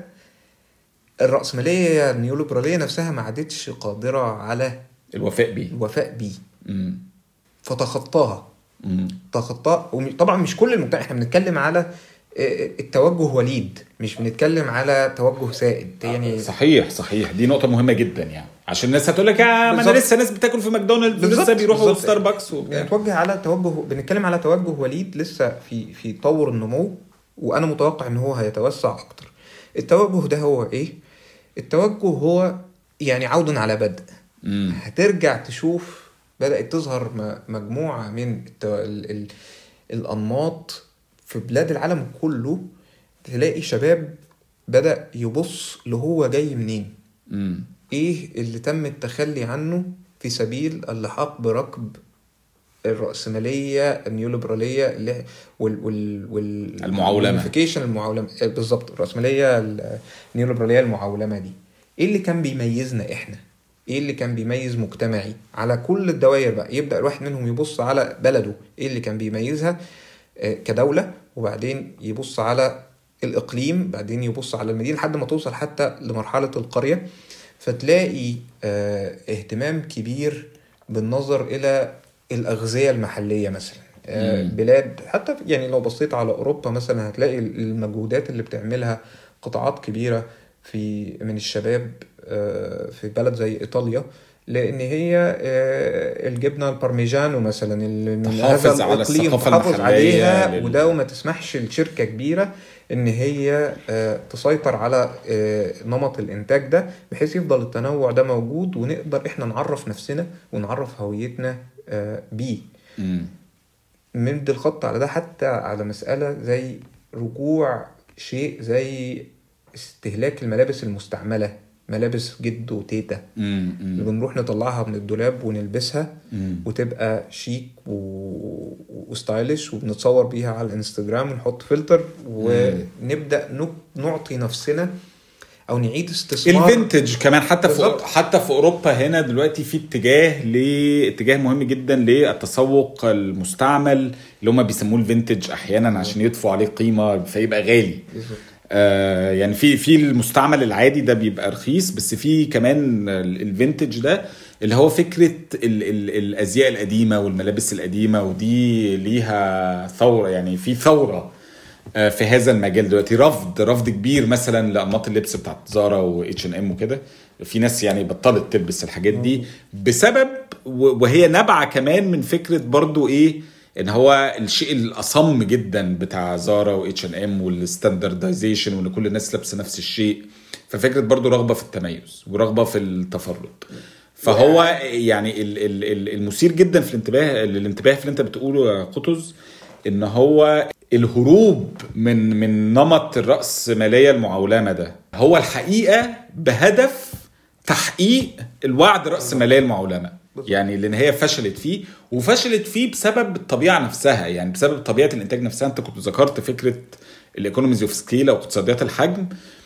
الرأسمالية النيوليبرالية نفسها ما عادتش قادرة على الوفاء بيه الوفاء بيه مم. فتخطاها مم. تخطاها وطبعا مش كل المجتمع احنا بنتكلم على آه، التوجه وليد مش بنتكلم على توجه سائد يعني صحيح صحيح دي نقطة مهمة جدا يعني عشان الناس هتقول لك يا ما انا بالظبط. لسه ناس بتاكل في ماكدونالدز ولسه بالظبط، بيروحوا بالظبط. ستاربكس وبتاع بنتوجه على توجه بنتكلم على توجه وليد لسه في في طور النمو وانا متوقع ان هو هيتوسع اكتر التوجه ده هو ايه التوجه هو يعني عود على بدء مم. هترجع تشوف بدأت تظهر م- مجموعة من الت- ال ال الأنماط في بلاد العالم كله تلاقي شباب بدأ يبص لهو جاي منين مم. ايه اللي تم التخلي عنه في سبيل اللحاق بركب الرأسمالية النيوليبرالية اللي وال وال وال المعولمة. الunification المعولمة آه، بالظبط الرأسمالية النيوليبرالية المعولمة دي ايه اللي كان بيميزنا احنا ايه اللي كان بيميز مجتمعي على كل الدوائر بقى يبدأ الواحد منهم يبص على بلده ايه اللي كان بيميزها آه، كدولة وبعدين يبص على الإقليم بعدين يبص على المدينة لحد ما توصل حتى لمرحلة القرية فتلاقي آه، اهتمام كبير بالنظر إلى الأغذية المحلية مثلا آه، مم. بلاد حتى يعني لو بصيت على أوروبا مثلا هتلاقي المجهودات اللي بتعملها قطاعات كبيرة في من الشباب آه، في بلد زي إيطاليا لأن هي آه، الجبنة البارميجانو مثلا اللي من تحافظ هذا على الإقليم الثقافة تحافظ المحلية عليها لل- وده وما تسمحش لشركة كبيرة ان هي آه، تسيطر على آه، نمط الانتاج ده بحيث يفضل التنوع ده موجود ونقدر احنا نعرف نفسنا ونعرف هويتنا آه، بيه مم. نمد الخط على ده حتى على مسألة زي رجوع شيء زي استهلاك الملابس المستعملة ملابس جد وتيتا مم. اللي مم. بنروح نطلعها من الدولاب ونلبسها مم. وتبقى شيك و... وستايلش وبنتصور بيها على الانستجرام ونحط فلتر ونبدا نك- نعطي نفسنا او نعيد استثمار الفينتج كمان حتى في بالظبط. حتى في اوروبا هنا دلوقتي في اتجاه لاتجاه مهم جدا للتسوق المستعمل اللي هم بيسموه الفينتج احيانا عشان يضفوا عليه قيمه فيبقى غالي بالظبط. آه يعني في في المستعمل العادي ده بيبقى رخيص بس في كمان ال- الفينتج ده اللي هو فكره ال ال الازياء القديمه والملابس القديمه ودي ليها ثوره يعني في ثوره آه، في هذا المجال دلوقتي رفض رفض كبير مثلا لانماط اللبس بتاعت زارا واتش ان ام وكده في ناس يعني بطلت تلبس الحاجات دي بسبب و- وهي نابعه كمان من فكره برضو ايه ان هو الشيء الاصم جدا بتاع زارا واتش ان ام والستاندردايزيشن وان كل الناس لابسه نفس الشيء ففكره برضو رغبه في التميز ورغبه في التفرد فهو يعني ال- ال- ال- المثير جدا في الانتباه الانتباه في اللي انت بتقوله يا قطز ان هو الهروب من من نمط الرأسمالية المعولمة ده هو الحقيقة بهدف تحقيق الوعد الرأسمالية المعولمة يعني لان هي فشلت فيه وفشلت فيه بسبب الطبيعه نفسها يعني بسبب طبيعه الانتاج نفسها انت كنت ذكرت فكره الايكونوميز اوف سكيل او اقتصاديات الحجم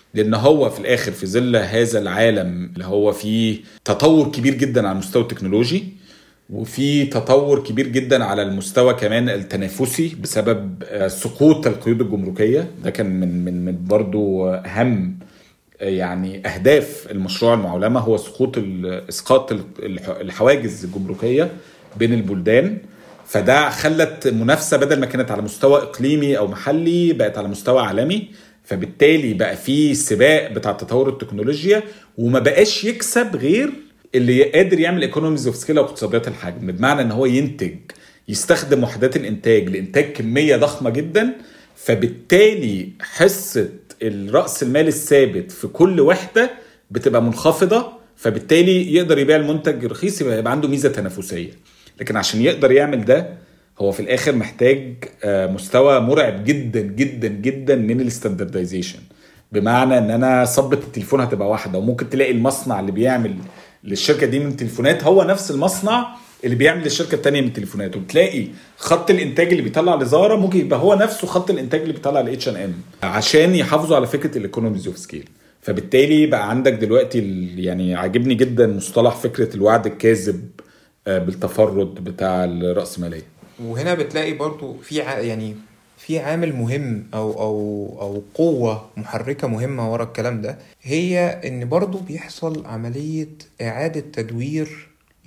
لان هو في الاخر في ظل هذا العالم اللي هو فيه تطور كبير جدا على المستوى التكنولوجي وفي تطور كبير جدا على المستوى كمان التنافسي بسبب آه، سقوط القيود الجمركيه ده كان من من من برضو اهم آه، يعني اهداف المشروع المعولمه هو سقوط ال- اسقاط ال- الح- الحواجز الجمركيه بين البلدان فده خلت منافسه بدل ما كانت على مستوى اقليمي او محلي بقت على مستوى عالمي فبالتالي بقى في سباق بتاع تطور التكنولوجيا وما بقاش يكسب غير اللي قادر يعمل ايكونوميز اوف سكيل او اقتصاديات الحجم بمعنى ان هو ينتج يستخدم وحدات الانتاج لانتاج كميه ضخمه جدا فبالتالي حصه الراس المال الثابت في كل وحده بتبقى منخفضه فبالتالي يقدر يبيع المنتج رخيص يبقى يبقى عنده ميزه تنافسيه لكن عشان يقدر يعمل ده هو في الاخر محتاج آه، مستوى مرعب جدا جدا جدا من الستاندردايزيشن بمعنى ان انا صبة التليفون هتبقى واحده وممكن تلاقي المصنع اللي بيعمل للشركه دي من تليفونات هو نفس المصنع اللي بيعمل للشركه الثانيه من تليفونات وبتلاقي خط الانتاج اللي بيطلع لزارا ممكن يبقى هو نفسه خط الانتاج اللي بيطلع لاتش ان ام عشان يحافظوا على فكره الايكونوميز اوف سكيل فبالتالي بقى عندك دلوقتي ال- يعني عاجبني جدا مصطلح فكره الوعد الكاذب آه، بالتفرد بتاع الرأسمالية وهنا بتلاقي برضو في ع... يعني في عامل مهم او او او قوه محركه مهمه ورا الكلام ده هي ان برضو بيحصل عمليه اعاده تدوير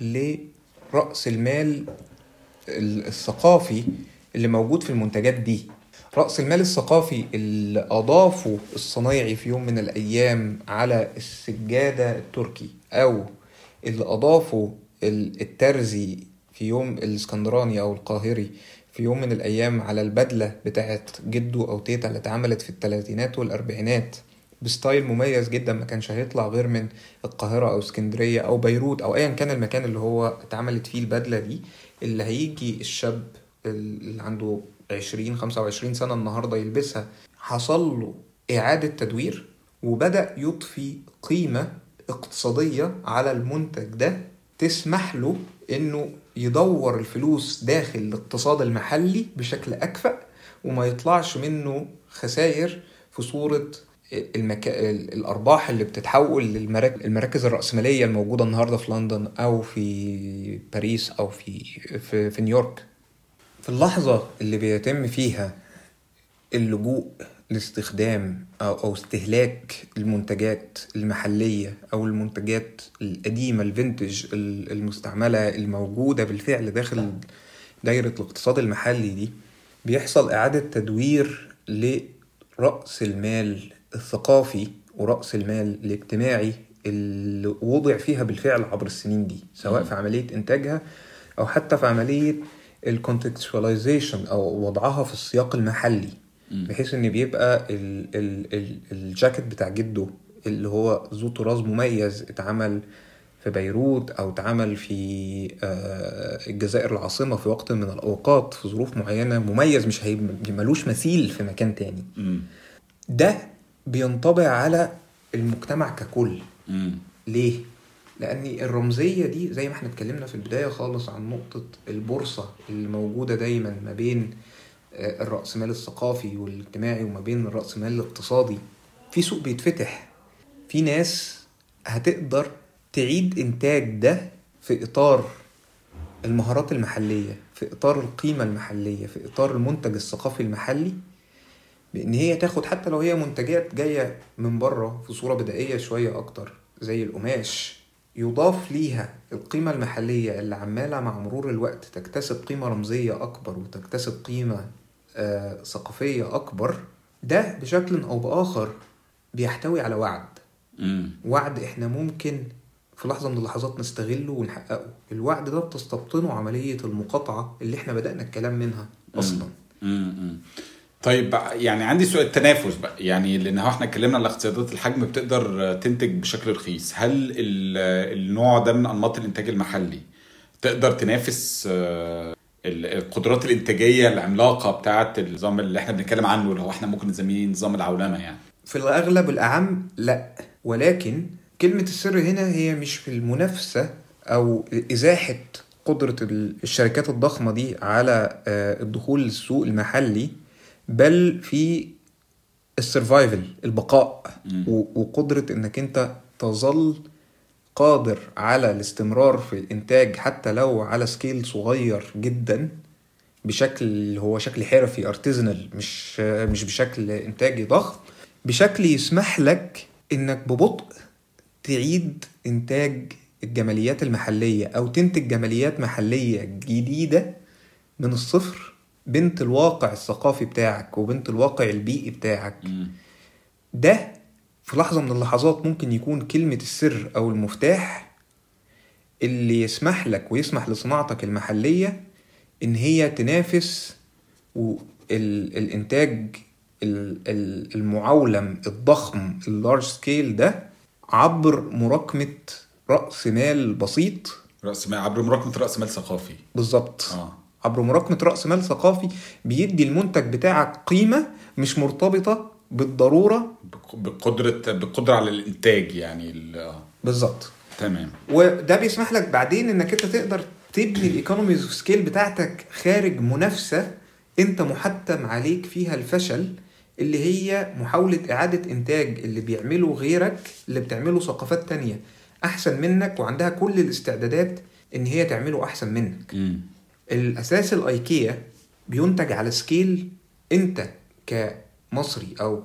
لراس المال ال- الثقافي اللي موجود في المنتجات دي رأس المال الثقافي اللي أضافه الصنايعي في يوم من الأيام على السجادة التركي أو اللي أضافه ال- الترزي في يوم الاسكندراني أو القاهري في يوم من الأيام على البدلة بتاعت جده أو تيتا اللي اتعملت في الثلاثينات والأربعينات بستايل مميز جدا ما كانش هيطلع غير من القاهرة أو اسكندرية أو بيروت أو أيا كان المكان اللي هو اتعملت فيه البدلة دي اللي هيجي الشاب اللي عنده 20 25 سنة النهاردة يلبسها حصل له إعادة تدوير وبدأ يضفي قيمة اقتصادية على المنتج ده تسمح له إنه يدور الفلوس داخل الاقتصاد المحلي بشكل أكفأ وما يطلعش منه خسائر في صورة المكا... الأرباح اللي بتتحول للمراكز المراكز الرأسمالية الموجودة النهاردة في لندن أو في باريس أو في في, في نيويورك في اللحظة اللي بيتم فيها اللجوء لاستخدام أو, أو استهلاك المنتجات المحلية أو المنتجات القديمة الفينتج المستعملة الموجودة بالفعل داخل دايرة الاقتصاد المحلي دي بيحصل إعادة تدوير لرأس المال الثقافي ورأس المال الاجتماعي اللي وضع فيها بالفعل عبر السنين دي سواء في عملية إنتاجها أو حتى في عملية الكونتكستواليزيشن أو وضعها في السياق المحلي بحيث إن بيبقى ال ال ال الجاكيت بتاع جده اللي هو ذو طراز مميز اتعمل في بيروت او اتعمل في الجزائر العاصمة في وقت من الأوقات في ظروف معينة مميز مش ملوش مثيل في مكان تاني ده بينطبع على المجتمع ككل ليه؟ لأن الرمزية دي زي ما احنا اتكلمنا في البداية خالص عن نقطة البورصة اللي موجودة دايما ما بين الرأسمال الثقافي والاجتماعي وما بين الرأسمال الاقتصادي في سوق بيتفتح في ناس هتقدر تعيد إنتاج ده في إطار المهارات المحلية في إطار القيمة المحلية في إطار المنتج الثقافي المحلي بإن هي تاخد حتى لو هي منتجات جاية من بره في صورة بدائية شوية أكتر زي القماش يضاف ليها القيمة المحلية اللي عمالة مع مرور الوقت تكتسب قيمة رمزية أكبر وتكتسب قيمة آه ثقافية أكبر ده بشكل أو بآخر بيحتوي على وعد مم. وعد إحنا ممكن في لحظة من اللحظات نستغله ونحققه الوعد ده بتستبطنه عملية المقاطعة اللي إحنا بدأنا الكلام منها أصلا مم. طيب يعني عندي سؤال التنافس بقى يعني لان هو احنا اتكلمنا على اقتصادات الحجم بتقدر تنتج بشكل رخيص هل النوع ده من انماط الانتاج المحلي تقدر تنافس القدرات الانتاجيه العملاقه بتاعه النظام اللي احنا بنتكلم عنه اللي هو احنا ممكن نسميه نظام العولمه يعني في الاغلب الاعم لا ولكن كلمه السر هنا هي مش في المنافسه او ازاحه قدره الشركات الضخمه دي على الدخول للسوق المحلي بل في السرفايفل البقاء و- وقدره انك انت تظل قادر على الاستمرار في الانتاج حتى لو على سكيل صغير جدا بشكل هو شكل حرفي ارتزنال مش مش بشكل انتاجي ضخم بشكل يسمح لك انك ببطء تعيد انتاج الجماليات المحليه او تنتج جماليات محليه جديده من الصفر بنت الواقع الثقافي بتاعك وبنت الواقع البيئي بتاعك ده في لحظة من اللحظات ممكن يكون كلمة السر أو المفتاح اللي يسمح لك ويسمح لصناعتك المحلية إن هي تنافس و- ال- الإنتاج ال- ال- المعولم الضخم اللارج سكيل ده عبر مراكمة رأس مال بسيط راس مال عبر مراكمه راس مال ثقافي بالظبط اه عبر مراكمة رأس مال ثقافي بيدي المنتج بتاعك قيمة مش مرتبطة بالضرورة بق- بقدره بالقدره على الانتاج يعني ال- آه. بالظبط تمام وده بيسمح لك بعدين انك انت تقدر تبني الايكونوميز اوف سكيل بتاعتك خارج منافسه انت محتم عليك فيها الفشل اللي هي محاولة إعادة إنتاج اللي بيعمله غيرك اللي بتعمله ثقافات تانية أحسن منك وعندها كل الاستعدادات إن هي تعمله أحسن منك مم. الاساس الايكيا بينتج على سكيل انت كمصري او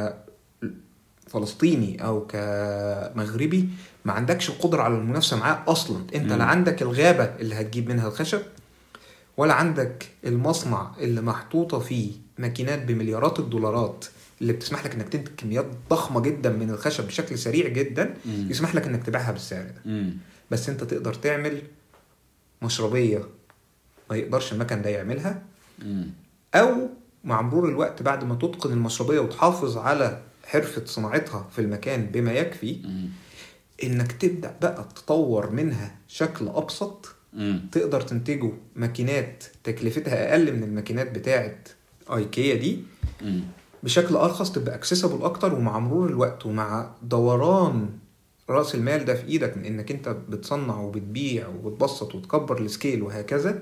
كفلسطيني او كمغربي ما عندكش القدره على المنافسه معاه اصلا انت لا عندك الغابه اللي هتجيب منها الخشب ولا عندك المصنع اللي محطوطه فيه ماكينات بمليارات الدولارات اللي بتسمح لك انك تنتج كميات ضخمه جدا من الخشب بشكل سريع جدا مم. يسمح لك انك تبيعها بالسعر ده مم. بس انت تقدر تعمل مشربيه ما يقدرش المكن ده يعملها مم. او مع مرور الوقت بعد ما تتقن المشربيه وتحافظ على حرفه صناعتها في المكان بما يكفي مم. انك تبدا بقى تطور منها شكل ابسط مم. تقدر تنتجه ماكينات تكلفتها اقل من الماكينات بتاعه ايكيا دي مم. بشكل ارخص تبقى اكسسبل اكتر ومع مرور الوقت ومع دوران راس المال ده في ايدك من انك انت بتصنع وبتبيع وبتبسط وتكبر السكيل وهكذا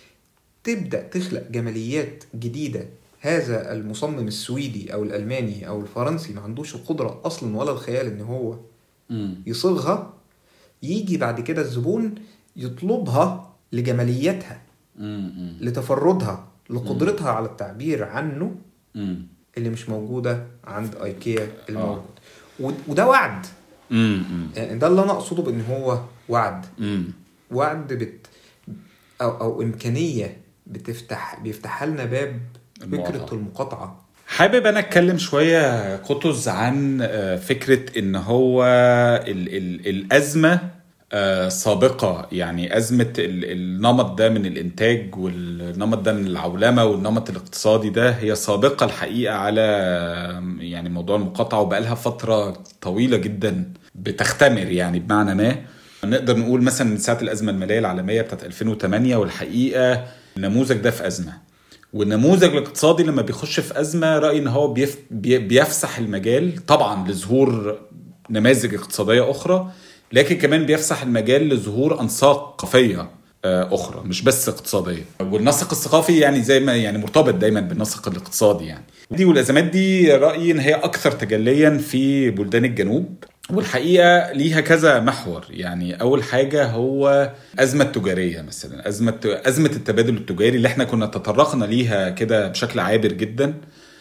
تبدا تخلق جماليات جديده هذا المصمم السويدي او الالماني او الفرنسي ما عندوش القدره اصلا ولا الخيال ان هو مم. يصيغها يجي بعد كده الزبون يطلبها لجماليتها مم. لتفردها لقدرتها على التعبير عنه مم. اللي مش موجوده عند ايكيا الموجود ود- وده وعد مم. يعني ده اللي انا اقصده بان هو وعد مم. وعد بت او او امكانيه بتفتح بيفتح لنا باب المقاطعة. فكره المقاطعه حابب انا اتكلم شويه قطز عن آه، فكره ان هو ال ال الازمه آه، سابقه يعني ازمه ال- النمط ده من الانتاج والنمط ده من العولمه والنمط الاقتصادي ده هي سابقه الحقيقه على آه، يعني موضوع المقاطعه وبقالها فتره طويله جدا بتختمر يعني بمعنى ما نقدر نقول مثلا من ساعه الازمه الماليه العالميه بتاعت 2008 والحقيقه النموذج ده في ازمه والنموذج الاقتصادي لما بيخش في ازمه رايي ان هو بيف بي- بيفسح المجال طبعا لظهور نماذج اقتصاديه اخرى لكن كمان بيفسح المجال لظهور انساق ثقافيه آه، اخرى مش بس اقتصاديه والنسق الثقافي يعني زي ما يعني مرتبط دايما بالنسق الاقتصادي يعني دي والازمات دي رايي ان هي اكثر تجليا في بلدان الجنوب والحقيقه ليها كذا محور يعني اول حاجه هو ازمه تجاريه مثلا ازمه ازمه التبادل التجاري اللي احنا كنا تطرقنا ليها كده بشكل عابر جدا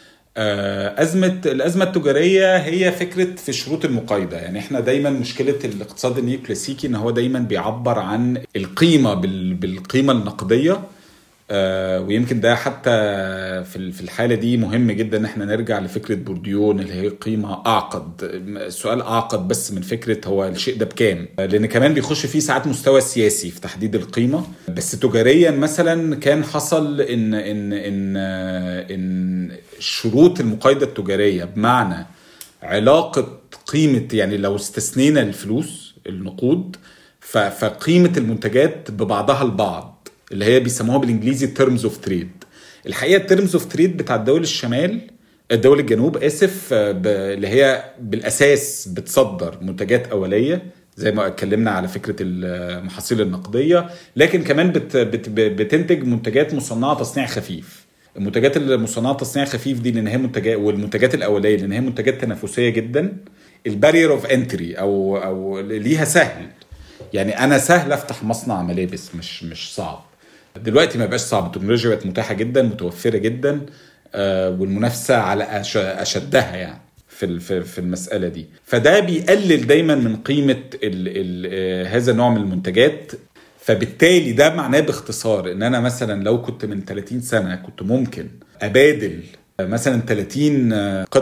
آه، أزمة الأزمة التجارية هي فكرة في شروط المقايضة يعني احنا دايما مشكلة الاقتصاد النيوكلاسيكي ان هو دايما بيعبر عن القيمة بال- بالقيمة النقدية آه، ويمكن ده حتى في ال- في الحالة دي مهم جدا ان احنا نرجع لفكرة بورديون اللي هي قيمة أعقد السؤال أعقد بس من فكرة هو الشيء ده بكام آه، لأن كمان بيخش فيه ساعات مستوى سياسي في تحديد القيمة بس تجاريا مثلا كان حصل ان ان ان آه، ان شروط المقايضة التجارية بمعنى علاقة قيمة يعني لو استثنينا الفلوس النقود ف- فقيمة المنتجات ببعضها البعض اللي هي بيسموها بالانجليزي terms of trade الحقيقة terms of trade بتاع دول الشمال دول الجنوب اسف آه، ب- اللي هي بالاساس بتصدر منتجات اوليه زي ما اتكلمنا على فكره المحاصيل النقديه لكن كمان بت بت بتنتج منتجات مصنعه تصنيع خفيف المنتجات المصنعه تصنيع خفيف دي لان هي منتجات والمنتجات الاوليه لان هي منتجات تنافسيه جدا البارير اوف انتري او او ليها سهل يعني انا سهل افتح مصنع ملابس مش مش صعب دلوقتي ما بقاش صعب التكنولوجيا بقت متاحه جدا متوفره جدا آه، والمنافسه على أش- اشدها يعني في ال- في في المساله دي فده بيقلل دايما من قيمه ال ال آه، هذا النوع من المنتجات فبالتالي ده معناه باختصار ان انا مثلا لو كنت من 30 سنه كنت ممكن ابادل مثلا 30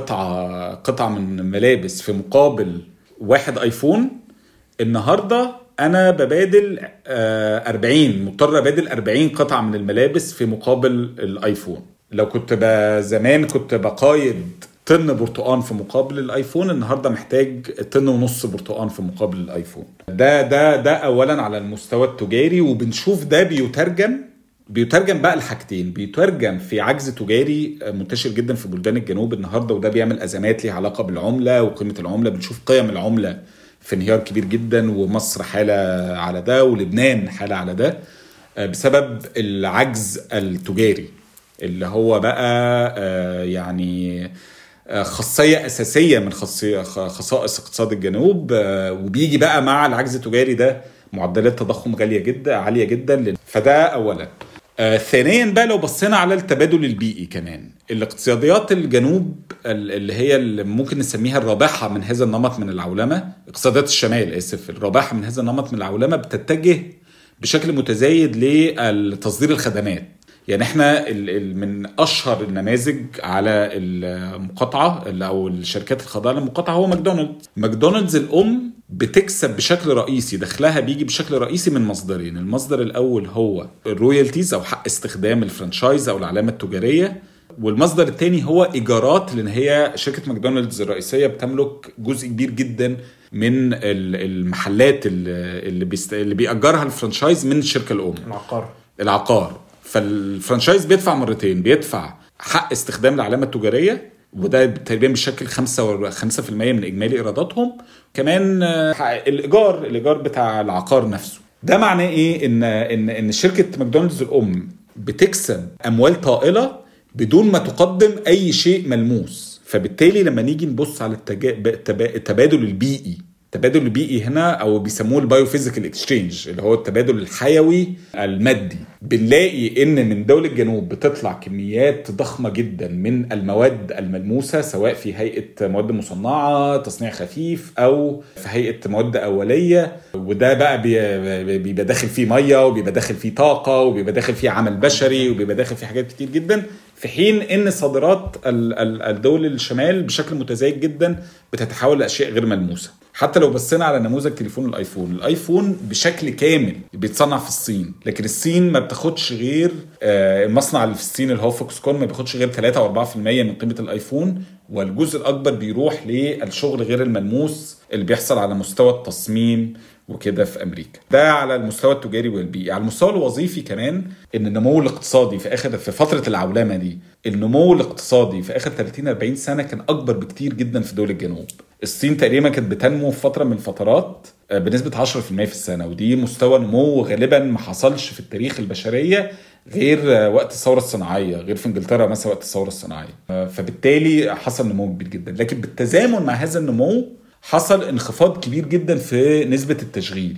قطعه قطعه من ملابس في مقابل واحد ايفون النهارده انا ببادل آه، 40 مضطر ابادل 40 قطعه من الملابس في مقابل الايفون لو كنت ب- زمان كنت بقايد طن برتقان في مقابل الايفون النهارده محتاج طن ونص برتقان في مقابل الايفون ده ده ده اولا على المستوى التجاري وبنشوف ده بيترجم بيترجم بقى لحاجتين بيترجم في عجز تجاري منتشر جدا في بلدان الجنوب النهارده وده بيعمل ازمات ليها علاقه بالعمله وقيمه العمله بنشوف قيم العمله في انهيار كبير جدا ومصر حاله على ده ولبنان حاله على ده آه، بسبب العجز التجاري اللي هو بقى آه، يعني آه، خاصيه اساسيه من خاصيه خ- خصائص اقتصاد الجنوب آه، وبيجي بقى مع العجز التجاري ده معدلات تضخم غاليه جدا عاليه جدا لل- فده اولا آه، ثانيا بقى لو بصينا على التبادل البيئي كمان الاقتصاديات الجنوب ال- اللي هي اللي ممكن نسميها الرابحه من هذا النمط من العولمه اقتصاديات الشمال اسف الرابحه من هذا النمط من العولمه بتتجه بشكل متزايد لتصدير الخدمات يعني احنا ال- ال- من اشهر النماذج على المقاطعه ال- او الشركات الخاضعه للمقاطعه هو ماكدونالدز ماكدونالدز الام بتكسب بشكل رئيسي دخلها بيجي بشكل رئيسي من مصدرين المصدر الاول هو الرويالتيز او حق استخدام الفرنشايز او العلامه التجاريه والمصدر الثاني هو ايجارات لان هي شركه ماكدونالدز الرئيسيه بتملك جزء كبير جدا من ال- المحلات اللي اللي, بيست... اللي بيأجرها الفرنشايز من الشركه الام العقار العقار فالفرنشايز بيدفع مرتين بيدفع حق استخدام العلامه التجاريه وده تقريبا بيشكل 5 5% من اجمالي ايراداتهم كمان آه، حق الايجار الايجار بتاع العقار نفسه ده معناه ايه ان ان ان شركه ماكدونالدز الام بتكسب اموال طائله بدون ما تقدم اي شيء ملموس فبالتالي لما نيجي نبص على التجا... التبا- التبادل البيئي التبادل البيئي هنا او بيسموه البايوفيزيكال اكسشينج اللي هو التبادل الحيوي المادي بنلاقي ان من دول الجنوب بتطلع كميات ضخمه جدا من المواد الملموسه سواء في هيئه مواد مصنعه تصنيع خفيف او في هيئه مواد اوليه وده بقى بي- بيبقى داخل فيه ميه وبيبقى داخل فيه طاقه وبيبقى داخل فيه عمل بشري وبيبقى داخل فيه حاجات كتير جدا في حين ان صادرات ال- ال- الدول الشمال بشكل متزايد جدا بتتحول لاشياء غير ملموسه حتى لو بصينا على نموذج تليفون الايفون الايفون بشكل كامل بيتصنع في الصين لكن الصين ما بتاخدش غير آه، المصنع اللي في الصين اللي هو فوكس كون ما بياخدش غير 3 او 4% من قيمه الايفون والجزء الاكبر بيروح للشغل غير الملموس اللي بيحصل على مستوى التصميم وكده في امريكا ده على المستوى التجاري والبيئي على المستوى الوظيفي كمان ان النمو الاقتصادي في اخر في فتره العولمه دي النمو الاقتصادي في اخر 30 40 سنه كان اكبر بكتير جدا في دول الجنوب الصين تقريبا كانت بتنمو في فتره من الفترات آه، بنسبه 10% في السنه ودي مستوى نمو غالبا ما حصلش في التاريخ البشريه غير آه، وقت الثوره الصناعيه غير في انجلترا مثلا وقت الثوره الصناعيه آه، فبالتالي حصل نمو كبير جدا لكن بالتزامن مع هذا النمو حصل انخفاض كبير جدا في نسبه التشغيل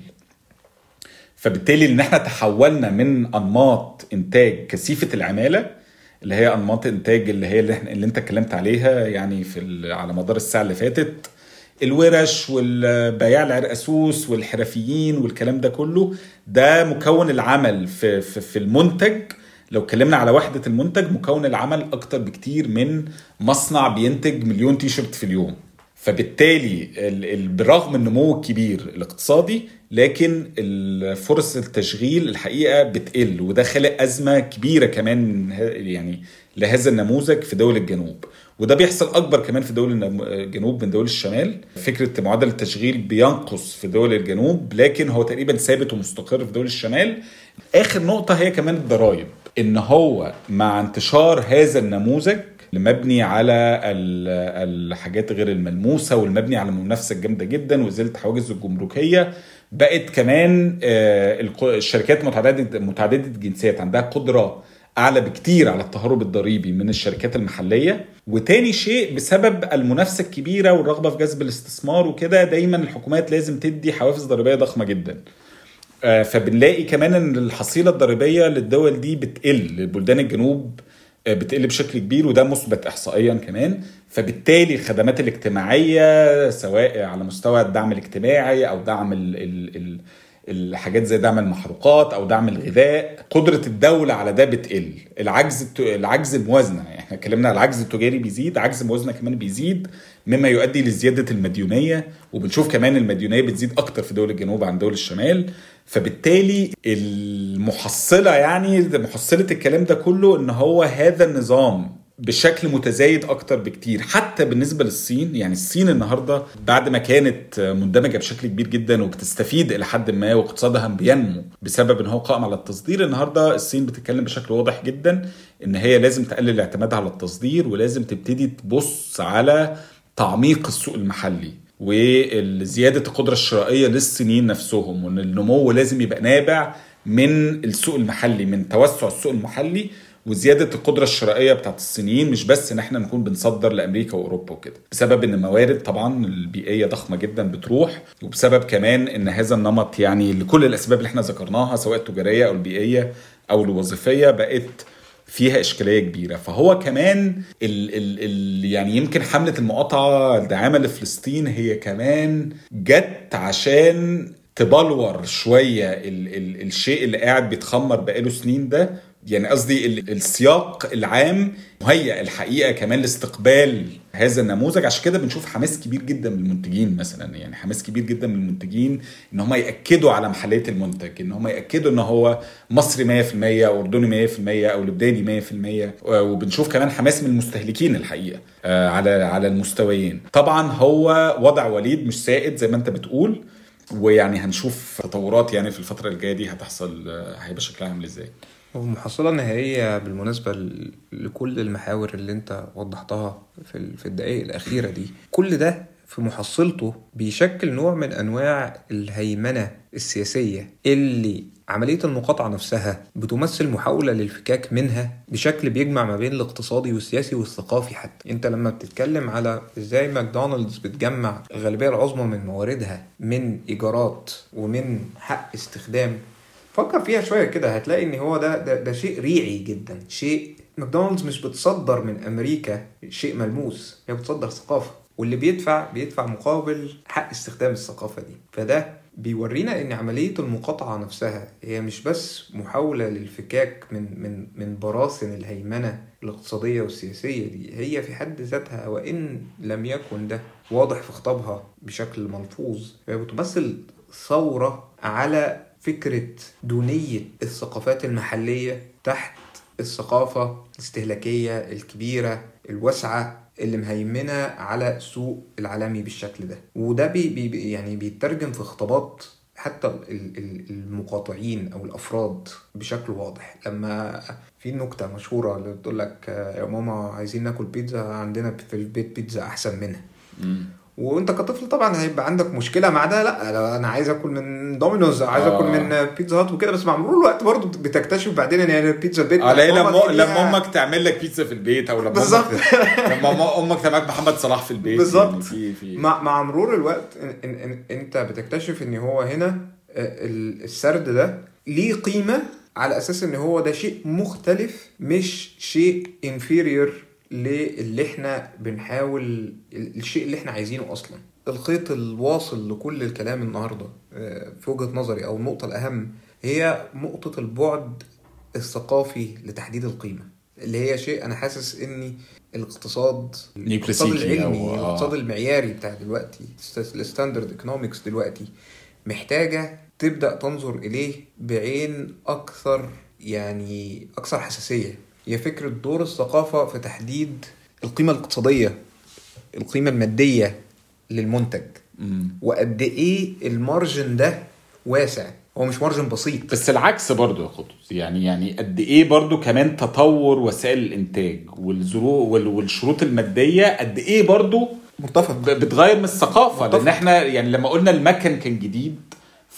فبالتالي ان احنا تحولنا من انماط انتاج كثيفه العماله اللي هي انماط انتاج اللي هي اللي, احنا اللي انت اتكلمت عليها يعني في ال- على مدار الساعه اللي فاتت الورش والبياع العرقسوس والحرفيين والكلام ده كله ده مكون العمل في في, في المنتج لو اتكلمنا على وحده المنتج مكون العمل اكتر بكتير من مصنع بينتج مليون تي شيرت في اليوم فبالتالي ال- ال- بالرغم من النمو الكبير الاقتصادي لكن ال- فرص التشغيل الحقيقه بتقل وده خلق ازمه كبيره كمان ه- يعني لهذا النموذج في دول الجنوب وده بيحصل اكبر كمان في دول النم- الجنوب من دول الشمال فكره معدل التشغيل بينقص في دول الجنوب لكن هو تقريبا ثابت ومستقر في دول الشمال اخر نقطه هي كمان الضرائب ان هو مع انتشار هذا النموذج المبني على ال- الحاجات غير الملموسه والمبني على المنافسه الجامده جدا وازاله حواجز الجمركيه بقت كمان آه، الق- الشركات متعدده متعدده الجنسيات عندها قدره اعلى بكتير على التهرب الضريبي من الشركات المحليه وتاني شيء بسبب المنافسه الكبيره والرغبه في جذب الاستثمار وكده دايما الحكومات لازم تدي حوافز ضريبيه ضخمه جدا آه، فبنلاقي كمان ان الحصيله الضريبيه للدول دي بتقل لبلدان الجنوب آه، بتقل بشكل كبير وده مثبت احصائيا كمان فبالتالي الخدمات الاجتماعيه سواء على مستوى الدعم الاجتماعي او دعم ال ال ال الحاجات زي دعم المحروقات او دعم الغذاء قدره الدوله على ده بتقل العجز الت- العجز الموازنه يعني احنا اتكلمنا على العجز التجاري بيزيد عجز الموازنه كمان بيزيد مما يؤدي لزياده المديونيه وبنشوف كمان المديونيه بتزيد اكتر في دول الجنوب عن دول الشمال فبالتالي المحصله يعني محصله الكلام ده كله ان هو هذا النظام بشكل متزايد اكتر بكتير حتى بالنسبه للصين يعني الصين النهارده بعد ما كانت مندمجه بشكل كبير جدا وبتستفيد الى حد ما واقتصادها بينمو بسبب ان هو قائم على التصدير النهارده الصين بتتكلم بشكل واضح جدا ان هي لازم تقلل اعتمادها على التصدير ولازم تبتدي تبص على تعميق السوق المحلي وزياده القدره الشرائيه للصينيين نفسهم وان النمو لازم يبقى نابع من السوق المحلي من توسع السوق المحلي وزياده القدره الشرائيه بتاعت الصينيين مش بس ان احنا نكون بنصدر لامريكا واوروبا وكده بسبب ان موارد طبعا البيئيه ضخمه جدا بتروح وبسبب كمان ان هذا النمط يعني لكل الاسباب اللي احنا ذكرناها سواء التجاريه او البيئيه او الوظيفيه بقت فيها اشكاليه كبيره فهو كمان ال ال ال يعني يمكن حمله المقاطعه الداعمه لفلسطين هي كمان جت عشان تبلور شويه ال ال الشيء اللي قاعد بيتخمر بقاله سنين ده يعني قصدي ال- السياق العام مهيئ الحقيقه كمان لاستقبال هذا النموذج عشان كده بنشوف حماس كبير جدا من المنتجين مثلا يعني حماس كبير جدا من المنتجين ان هم ياكدوا على محليه المنتج ان هم ياكدوا ان هو مصري 100% او اردني 100% او لبناني 100% وبنشوف كمان حماس من المستهلكين الحقيقه آه، على على المستويين طبعا هو وضع وليد مش سائد زي ما انت بتقول ويعني هنشوف تطورات يعني في الفتره الجايه دي هتحصل آه، هيبقى شكلها عامل ازاي والمحصلة النهائية بالمناسبة ل- لكل المحاور اللي انت وضحتها في ال- في الدقائق الأخيرة دي كل ده في محصلته بيشكل نوع من أنواع الهيمنة السياسية اللي عملية المقاطعة نفسها بتمثل محاولة للفكاك منها بشكل بيجمع ما بين الاقتصادي والسياسي والثقافي حتى انت لما بتتكلم على ازاي ماكدونالدز بتجمع الغالبية العظمى من مواردها من إيجارات ومن حق استخدام فكر فيها شويه كده هتلاقي ان هو ده ده, ده شيء ريعي جدا شيء ماكدونالدز مش بتصدر من امريكا شيء ملموس هي بتصدر ثقافه واللي بيدفع بيدفع مقابل حق استخدام الثقافه دي فده بيورينا ان عمليه المقاطعه نفسها هي مش بس محاوله للفكاك من من من براثن الهيمنه الاقتصاديه والسياسيه دي هي في حد ذاتها وان لم يكن ده واضح في خطابها بشكل ملحوظ هي بتمثل ثوره على فكرة دونية الثقافات المحلية تحت الثقافة الاستهلاكية الكبيرة الواسعة اللي مهيمنة على السوق العالمي بالشكل ده وده بي بي يعني بيترجم في خطابات حتى ال- ال- المقاطعين او الافراد بشكل واضح لما في نكته مشهوره اللي بتقول لك آه، يا ماما عايزين ناكل بيتزا عندنا في البيت بيتزا احسن منها وانت كطفل طبعا هيبقى عندك مشكله مع ده لا لا، انا عايز اكل من دومينوز عايز آه. اكل من بيتزا هات وكده بس مع مرور الوقت برضه بتكتشف بعدين ان يعني بيتزا البيت على ايه ماما لما دي لما ليها- امك تعمل لك بيتزا في البيت او لما بالظبط. امك لما امك تعمل لك محمد صلاح في البيت بالظبط. يعني في في مع مع مرور الوقت إن إن إن انت بتكتشف ان هو هنا آه، ال- السرد ده ليه قيمه على اساس ان هو ده شيء مختلف مش شيء انفيريور للي احنا بنحاول ال- الشيء اللي احنا عايزينه اصلا الخيط الواصل لكل الكلام النهارده آه، في وجهه نظري او النقطه الاهم هي نقطه البعد الثقافي لتحديد القيمه اللي هي شيء انا حاسس اني الاقتصاد الاقتصاد نيوكلاسيكي العلمي أو- آه. الاقتصاد المعياري بتاع دلوقتي الستاندرد ايكونومكس دلوقتي محتاجه تبدا تنظر اليه بعين اكثر يعني اكثر حساسيه هي فكره دور الثقافه في تحديد القيمه الاقتصاديه القيمه الماديه للمنتج مم. وقد ايه المارجن ده واسع هو مش مارجن بسيط بس العكس برضو يا قطز يعني يعني قد ايه برضو كمان تطور وسائل الانتاج والظروف وال- والشروط الماديه قد ايه برضو متفق ب- بتغير من الثقافه متفق. لان احنا يعني لما قلنا المكن كان جديد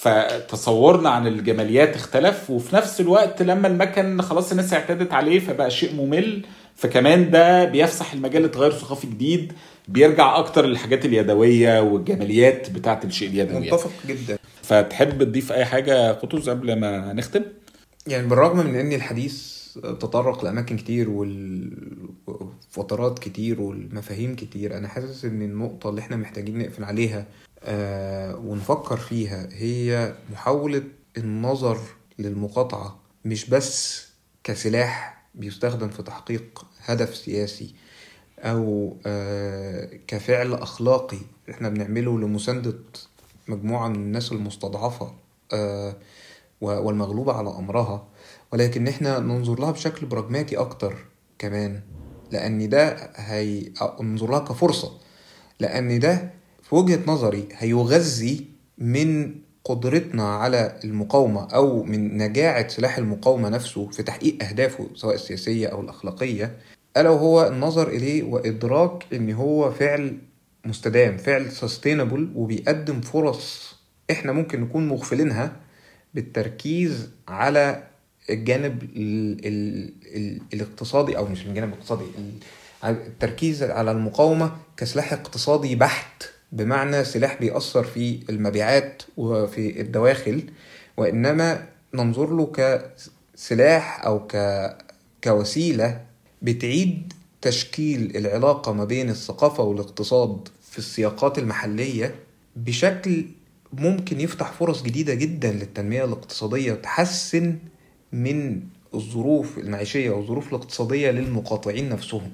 فتصورنا عن الجماليات اختلف وفي نفس الوقت لما المكن خلاص الناس اعتادت عليه فبقى شيء ممل فكمان ده بيفسح المجال لتغير ثقافي جديد بيرجع اكتر للحاجات اليدويه والجماليات بتاعه الشيء اليدوي يعني. متفق جدا فتحب تضيف اي حاجه قطز قبل ما نختم يعني بالرغم من ان الحديث تطرق لاماكن كتير والفترات كتير والمفاهيم كتير انا حاسس ان النقطه اللي احنا محتاجين نقفل عليها آه ونفكر فيها هي محاوله النظر للمقاطعه مش بس كسلاح بيستخدم في تحقيق هدف سياسي او آه كفعل اخلاقي احنا بنعمله لمسانده مجموعه من الناس المستضعفه آه والمغلوبه على امرها ولكن احنا ننظر لها بشكل براجماتي اكتر كمان لان ده هي ننظر لها كفرصه لان ده في وجهه نظري هيغذي من قدرتنا على المقاومه او من نجاعه سلاح المقاومه نفسه في تحقيق اهدافه سواء السياسيه او الاخلاقيه الا وهو النظر اليه وادراك ان هو فعل مستدام فعل سستينبل وبيقدم فرص احنا ممكن نكون مغفلينها بالتركيز على الجانب ال ال ال الاقتصادي او مش الجانب الاقتصادي التركيز على المقاومه كسلاح اقتصادي بحت بمعنى سلاح بيأثر في المبيعات وفي الدواخل وانما ننظر له كسلاح او ك كوسيله بتعيد تشكيل العلاقه ما بين الثقافه والاقتصاد في السياقات المحليه بشكل ممكن يفتح فرص جديده جدا للتنميه الاقتصاديه تحسن من الظروف المعيشيه والظروف الاقتصاديه للمقاطعين نفسهم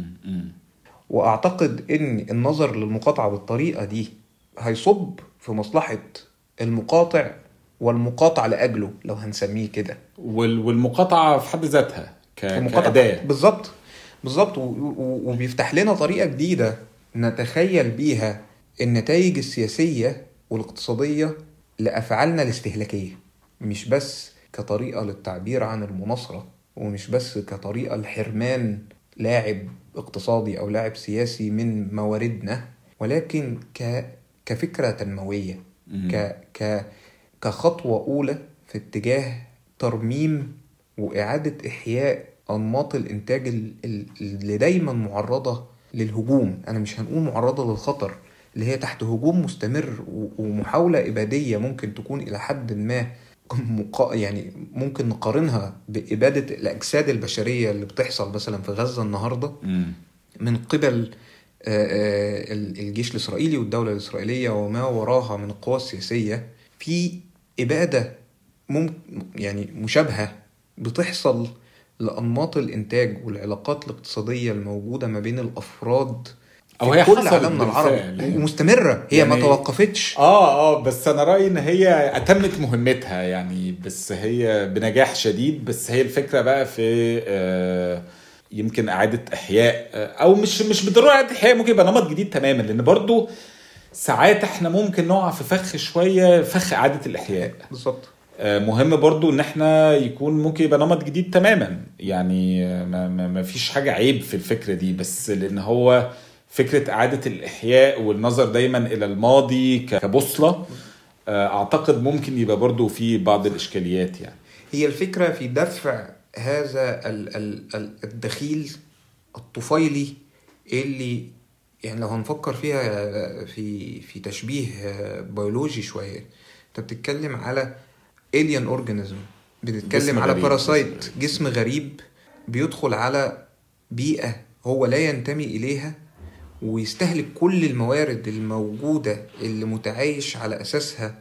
واعتقد ان النظر للمقاطعه بالطريقه دي هيصب في مصلحه المقاطع والمقاطع لاجله لو هنسميه كده والمقاطعه في حد ذاتها كأداة بالظبط بالظبط وبيفتح لنا طريقه جديده نتخيل بيها النتائج السياسيه والاقتصاديه لافعالنا الاستهلاكيه مش بس كطريقه للتعبير عن المناصره ومش بس كطريقه لحرمان لاعب اقتصادي او لاعب سياسي من مواردنا ولكن ك كفكره تنمويه ك ك كخطوه اولى في اتجاه ترميم واعاده احياء انماط الانتاج اللي دايما معرضه للهجوم انا مش هنقول معرضه للخطر اللي هي تحت هجوم مستمر ومحاوله اباديه ممكن تكون الى حد ما يعني ممكن نقارنها بإبادة الأجساد البشرية اللي بتحصل مثلا في غزة النهاردة من قبل الجيش الإسرائيلي والدولة الإسرائيلية وما وراها من القوى السياسية في إبادة ممكن يعني مشابهة بتحصل لأنماط الإنتاج والعلاقات الاقتصادية الموجودة ما بين الأفراد او هي كل عالمنا العربي ومستمره هي يعني ما توقفتش اه اه بس انا رايي ان هي اتمت مهمتها يعني بس هي بنجاح شديد بس هي الفكره بقى في آه يمكن اعاده احياء آه او مش مش بالضروره اعاده احياء ممكن يبقى نمط جديد تماما لان برضو ساعات احنا ممكن نقع في فخ شويه فخ اعاده الاحياء بالظبط مهم برضو ان احنا يكون ممكن يبقى نمط جديد تماما يعني ما, ما فيش حاجه عيب في الفكره دي بس لان هو فكره اعاده الاحياء والنظر دايما الى الماضي كبوصله اعتقد ممكن يبقى برضو في بعض الاشكاليات يعني هي الفكره في دفع هذا الدخيل الطفيلي اللي يعني لو هنفكر فيها في في تشبيه بيولوجي شويه انت بتتكلم على alien اورجانيزم بتتكلم على باراسايت جسم غريب بيدخل على بيئه هو لا ينتمي اليها ويستهلك كل الموارد الموجودة اللي متعايش على أساسها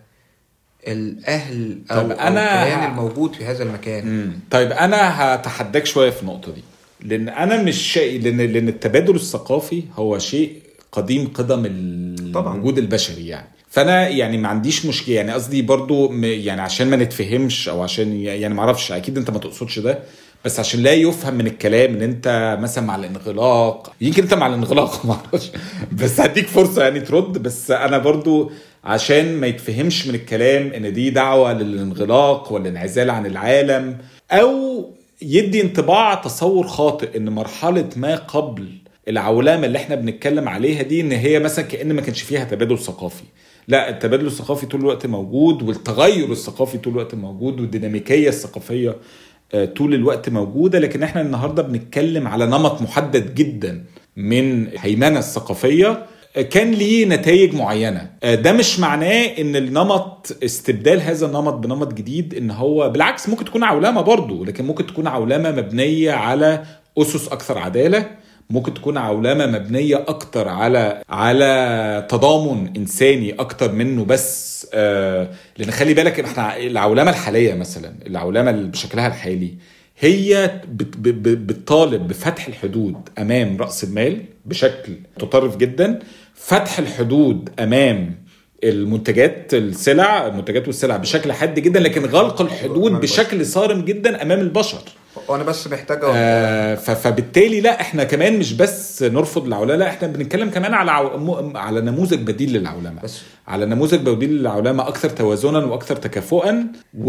الأهل أو, طيب أنا أو الكيان الموجود في هذا المكان مم. طيب أنا هتحداك شوية في النقطة دي لأن أنا مش شيء لأن لأن التبادل الثقافي هو شيء قديم قدم الوجود البشري يعني فانا يعني ما عنديش مشكله يعني قصدي برضو يعني عشان ما نتفهمش او عشان يعني ما اعرفش اكيد انت ما تقصدش ده بس عشان لا يفهم من الكلام ان انت مثلا مع الانغلاق يمكن انت مع الانغلاق ما اعرفش بس هديك فرصه يعني ترد بس انا برضو عشان ما يتفهمش من الكلام ان دي دعوه للانغلاق والانعزال عن العالم او يدي انطباع تصور خاطئ ان مرحله ما قبل العولمه اللي احنا بنتكلم عليها دي ان هي مثلا كان ما كانش فيها تبادل ثقافي لا التبادل الثقافي طول الوقت موجود والتغير الثقافي طول الوقت موجود والديناميكيه الثقافيه آه، طول الوقت موجوده لكن احنا النهارده بنتكلم على نمط محدد جدا من الهيمنه الثقافيه آه، كان ليه نتائج معينه آه، ده مش معناه ان النمط استبدال هذا النمط بنمط جديد ان هو بالعكس ممكن تكون عولمه برضه لكن ممكن تكون عولمه مبنيه على اسس اكثر عداله ممكن تكون عولمه مبنيه اكتر على على تضامن انساني اكتر منه بس آه لان خلي بالك احنا العولمه الحاليه مثلا العولمه اللي بشكلها الحالي هي بت- ب- ب- بتطالب بفتح الحدود امام راس المال بشكل متطرف جدا فتح الحدود امام المنتجات السلع المنتجات والسلع بشكل حاد جدا لكن غلق الحدود بشكل صارم جدا امام البشر وانا بس محتاج آه، ف- فبالتالي لا احنا كمان مش بس نرفض العولمه لا احنا بنتكلم كمان على عو... م- على نموذج بديل للعولمه بس- على نموذج بديل للعولمه اكثر توازنا واكثر تكافؤا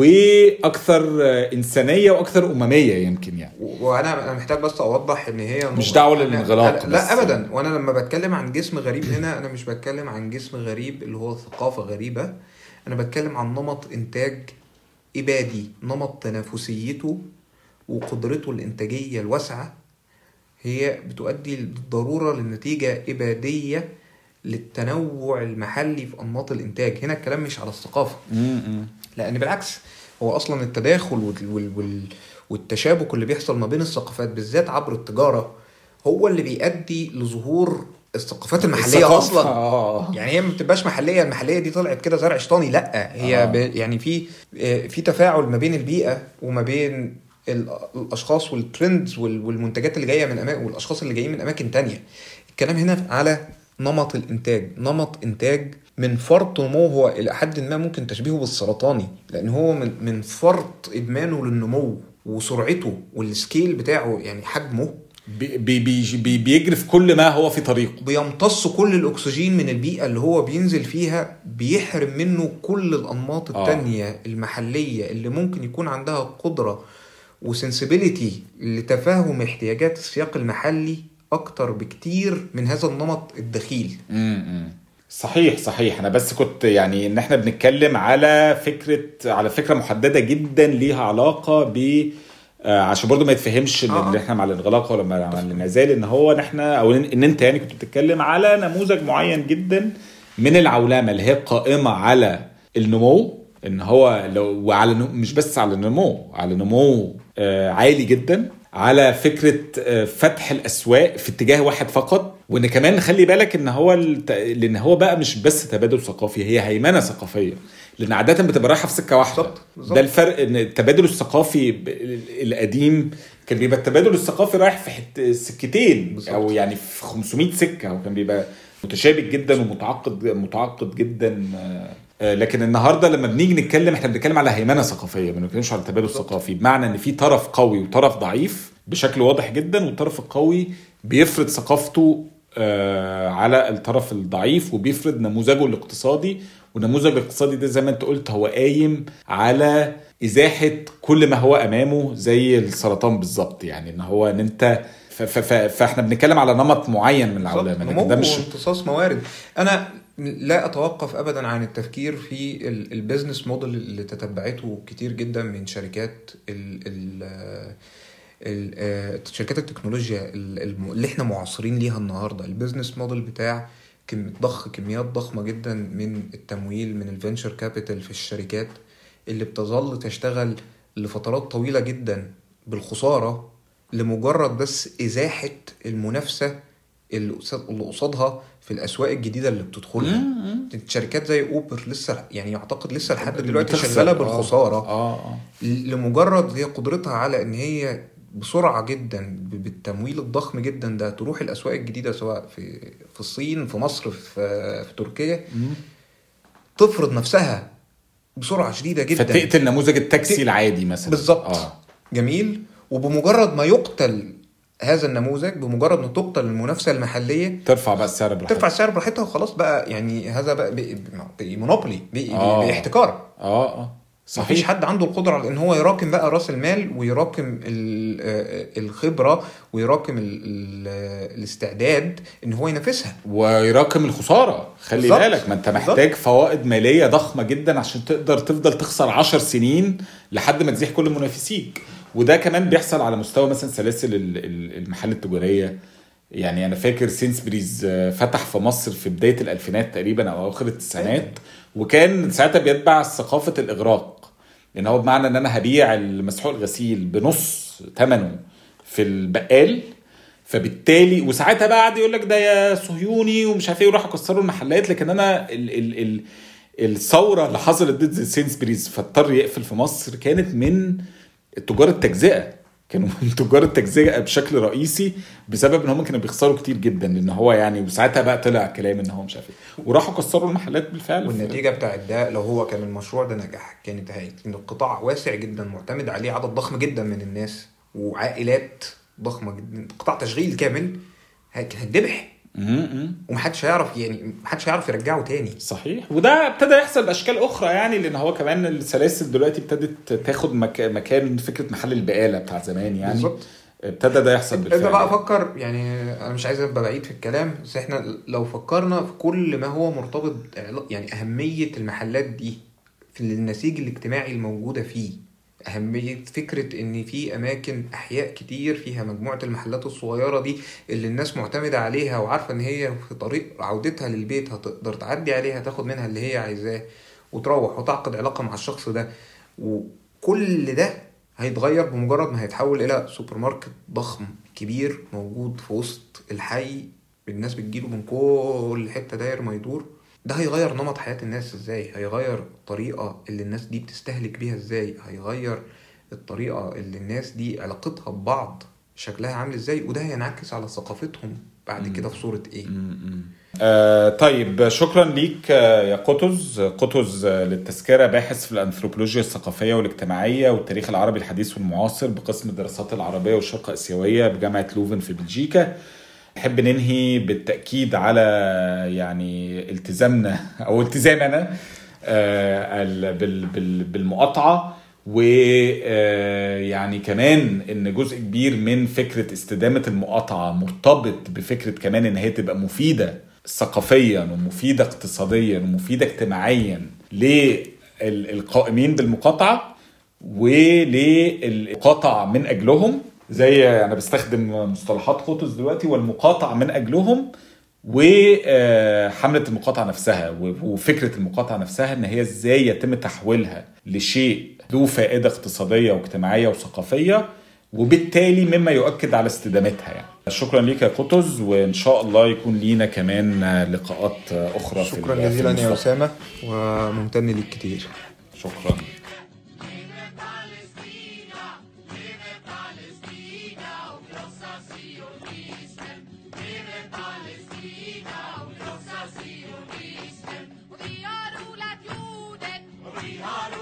واكثر آه، انسانيه واكثر امميه يمكن يعني وانا انا محتاج بس اوضح ان هي مش نقطة- دعوة أنا- للانغلاق أنا- بس. لا ابدا وانا لما بتكلم عن جسم غريب هنا انا مش بتكلم عن جسم غريب اللي هو ثقافه غريبه انا بتكلم عن نمط انتاج ابادي نمط تنافسيته وقدرته الانتاجيه الواسعه هي بتؤدي بالضروره لنتيجه اباديه للتنوع المحلي في انماط الانتاج هنا الكلام مش على الثقافه لان بالعكس هو اصلا التداخل وال وال وال والتشابك اللي بيحصل ما بين الثقافات بالذات عبر التجاره هو اللي بيؤدي لظهور الثقافات المحليه الثقافة، اصلا آه. يعني هي ما بتبقاش محليه المحليه دي طلعت كده زرع شيطاني لا هي آه. ب... يعني في آه، في تفاعل ما بين البيئه وما بين ال- الاشخاص والترندز وال- والمنتجات اللي جايه من اماكن والاشخاص اللي جايين من اماكن تانية الكلام هنا على نمط الانتاج نمط انتاج من فرط نموه هو الى حد ما ممكن تشبيهه بالسرطاني لان هو من من فرط ادمانه للنمو وسرعته والسكيل بتاعه يعني حجمه بي بي بي بي بيجري في كل ما هو في طريقه بيمتص كل الاكسجين من البيئه اللي هو بينزل فيها بيحرم منه كل الانماط آه. التانية المحليه اللي ممكن يكون عندها قدره وسنسبيليتي لتفاهم احتياجات السياق المحلي اكتر بكتير من هذا النمط الدخيل امم صحيح صحيح انا بس كنت يعني ان احنا بنتكلم على فكره على فكره محدده جدا ليها علاقه ب آه، عشان برضو ما يتفهمش ان آه. اللي احنا مع الانغلاق ولا مع مع الانعزال ان هو ان احنا او ان إن انت يعني كنت بتتكلم على نموذج معين جدا من العولمه اللي هي قائمه على النمو ان هو لو وعلى نمو مش بس على النمو على نمو آه، عالي جدا على فكره آه، فتح الاسواق في اتجاه واحد فقط وان كمان نخلي بالك ان هو الت... لان هو بقى مش بس تبادل ثقافي هي هيمنه ثقافيه لان عاده بتبقى رايحه في سكه واحده بالظبط، بالظبط. ده الفرق ان التبادل الثقافي ب- القديم كان بيبقى التبادل الثقافي رايح في حته سكتين بالظبط. او يعني في 500 سكه وكان بيبقى متشابك جدا ومتعقد متعقد جدا آه، آه، لكن النهارده لما بنيجي نتكلم احنا بنتكلم على هيمنه ثقافيه ما بنتكلمش على تبادل ثقافي بمعنى ان في طرف قوي وطرف ضعيف بشكل واضح جدا والطرف القوي بيفرض ثقافته آه، على الطرف الضعيف وبيفرض نموذجه الاقتصادي والنموذج الاقتصادي ده زي ما انت قلت هو قايم على ازاحه كل ما هو امامه زي السرطان بالظبط يعني ان هو ان انت ف- ف- ف- فاحنا بنتكلم على نمط معين من العولمه لكن نمو ده مش وامتصاص موارد انا لا اتوقف ابدا عن التفكير في ال- البيزنس موديل اللي تتبعته كتير جدا من شركات ال ال ال- آه، شركات التكنولوجيا ال- الم- اللي احنا معاصرين ليها النهارده البيزنس موديل بتاع كم ضخ كميات ضخمه جدا من التمويل من الفينشر كابيتال في الشركات اللي بتظل تشتغل لفترات طويله جدا بالخساره لمجرد بس ازاحه المنافسه اللي قصاد- اللي قصادها في الاسواق الجديده اللي بتدخلها شركات زي اوبر لسه يعني اعتقد لسه لحد دلوقتي بتخسر. شغاله آه. بالخساره اه اه لمجرد هي قدرتها على ان هي بسرعه جدا ب- بالتمويل الضخم جدا ده تروح الاسواق الجديده سواء في في الصين في مصر في في تركيا تفرض نفسها بسرعه شديده جدا فتقتل نموذج التاكسي تق- العادي مثلا بالظبط اه جميل وبمجرد ما يقتل هذا النموذج بمجرد ما تقتل المنافسه المحليه ترفع بقى السعر براحتك ترفع السعر براحتها وخلاص بقى يعني هذا بقى بقى- بقى مونوبولي بقى, آه. بقى احتكار اه اه صحيح. مفيش حد عنده القدره على ان هو يراكم بقى راس المال ويراكم ال- آه، الخبره ويراكم ال- ال- الاستعداد ان هو ينافسها ويراكم الخساره خلي بالظبط. بالك ما انت بالظبط. محتاج فوائد ماليه ضخمه جدا عشان تقدر تفضل تخسر 10 سنين لحد ما تزيح كل منافسيك وده كمان بيحصل على مستوى مثلا سلاسل ال- ال- المحال التجاريه يعني انا فاكر سينسبريز آه، فتح في مصر في بدايه الالفينات تقريبا او اواخر التسعينات وكان ساعتها بيتبع ثقافه الاغراق ان هو بمعنى ان انا هبيع المسحوق الغسيل بنص ثمنه في البقال فبالتالي وساعتها بقى قعد يقول لك ده يا صهيوني ومش عارف ايه وراحوا كسروا المحلات لكن انا ال ال ال الثوره اللي حصلت ضد سينسبريز فاضطر يقفل في مصر كانت من تجار التجزئه كانوا من تجار التجزئه بشكل رئيسي بسبب ان هم كانوا بيخسروا كتير جدا لان هو يعني وساعتها بقى طلع كلام ان هو مش عارف ايه وراحوا كسروا المحلات بالفعل والنتيجه بتاعت ده لو هو كان المشروع ده نجح كانت هي ان القطاع واسع جدا معتمد عليه عدد ضخم جدا من الناس وعائلات ضخمه جدا قطاع تشغيل كامل هي- كان هيتذبح م- م. ومحدش هيعرف يعني محدش هيعرف يرجعه تاني صحيح وده ابتدى يحصل باشكال اخرى يعني لان هو كمان السلاسل دلوقتي ابتدت تاخد مك... مكان فكره محل البقاله بتاع زمان يعني بالظبط. ابتدى ده يحصل بالفعل انت بقى فكر يعني انا مش عايز ابقى بعيد في الكلام بس احنا لو فكرنا في كل ما هو مرتبط علا- يعني اهميه المحلات دي في النسيج الاجتماعي الموجوده فيه أهمية فكرة إن في أماكن أحياء كتير فيها مجموعة المحلات الصغيرة دي اللي الناس معتمدة عليها وعارفة إن هي في طريق عودتها للبيت هتقدر تعدي عليها تاخد منها اللي هي عايزاه وتروح وتعقد علاقة مع الشخص ده وكل ده هيتغير بمجرد ما هيتحول إلى سوبر ماركت ضخم كبير موجود في وسط الحي الناس بتجيله من كل حتة داير ما يدور ده هيغير نمط حياة الناس ازاي هيغير الطريقة اللي الناس دي بتستهلك بيها ازاي هيغير الطريقة اللي الناس دي علاقتها ببعض شكلها عامل ازاي وده هينعكس على ثقافتهم بعد كده في صورة ايه آه طيب شكرا ليك آه، يا قطز قطز آه، للتذكرة باحث في الأنثروبولوجيا الثقافية والاجتماعية والتاريخ العربي الحديث والمعاصر بقسم الدراسات العربية والشرق آسيوية بجامعة لوفن في بلجيكا نحب ننهي بالتأكيد على يعني التزامنا أو التزامنا آه، ال- بال- بال- بالمقاطعة ويعني كمان ان جزء كبير من فكره استدامه المقاطعه مرتبط بفكره كمان ان هي تبقى مفيده ثقافيا ومفيده اقتصاديا ومفيده اجتماعيا للقائمين بالمقاطعه وللمقاطع من اجلهم زي انا بستخدم مصطلحات قطز دلوقتي والمقاطع من اجلهم وحمله المقاطعه نفسها وفكره المقاطعه نفسها ان هي ازاي يتم تحويلها لشيء ذو فائده اقتصاديه واجتماعيه وثقافيه وبالتالي مما يؤكد على استدامتها يعني شكرا ليك يا قطز وان شاء الله يكون لينا كمان لقاءات اخرى في شكرا في جزيلا يا المستقبل. أسامة وممتن ليك كتير شكرا Vi har odlat jorden. Vi har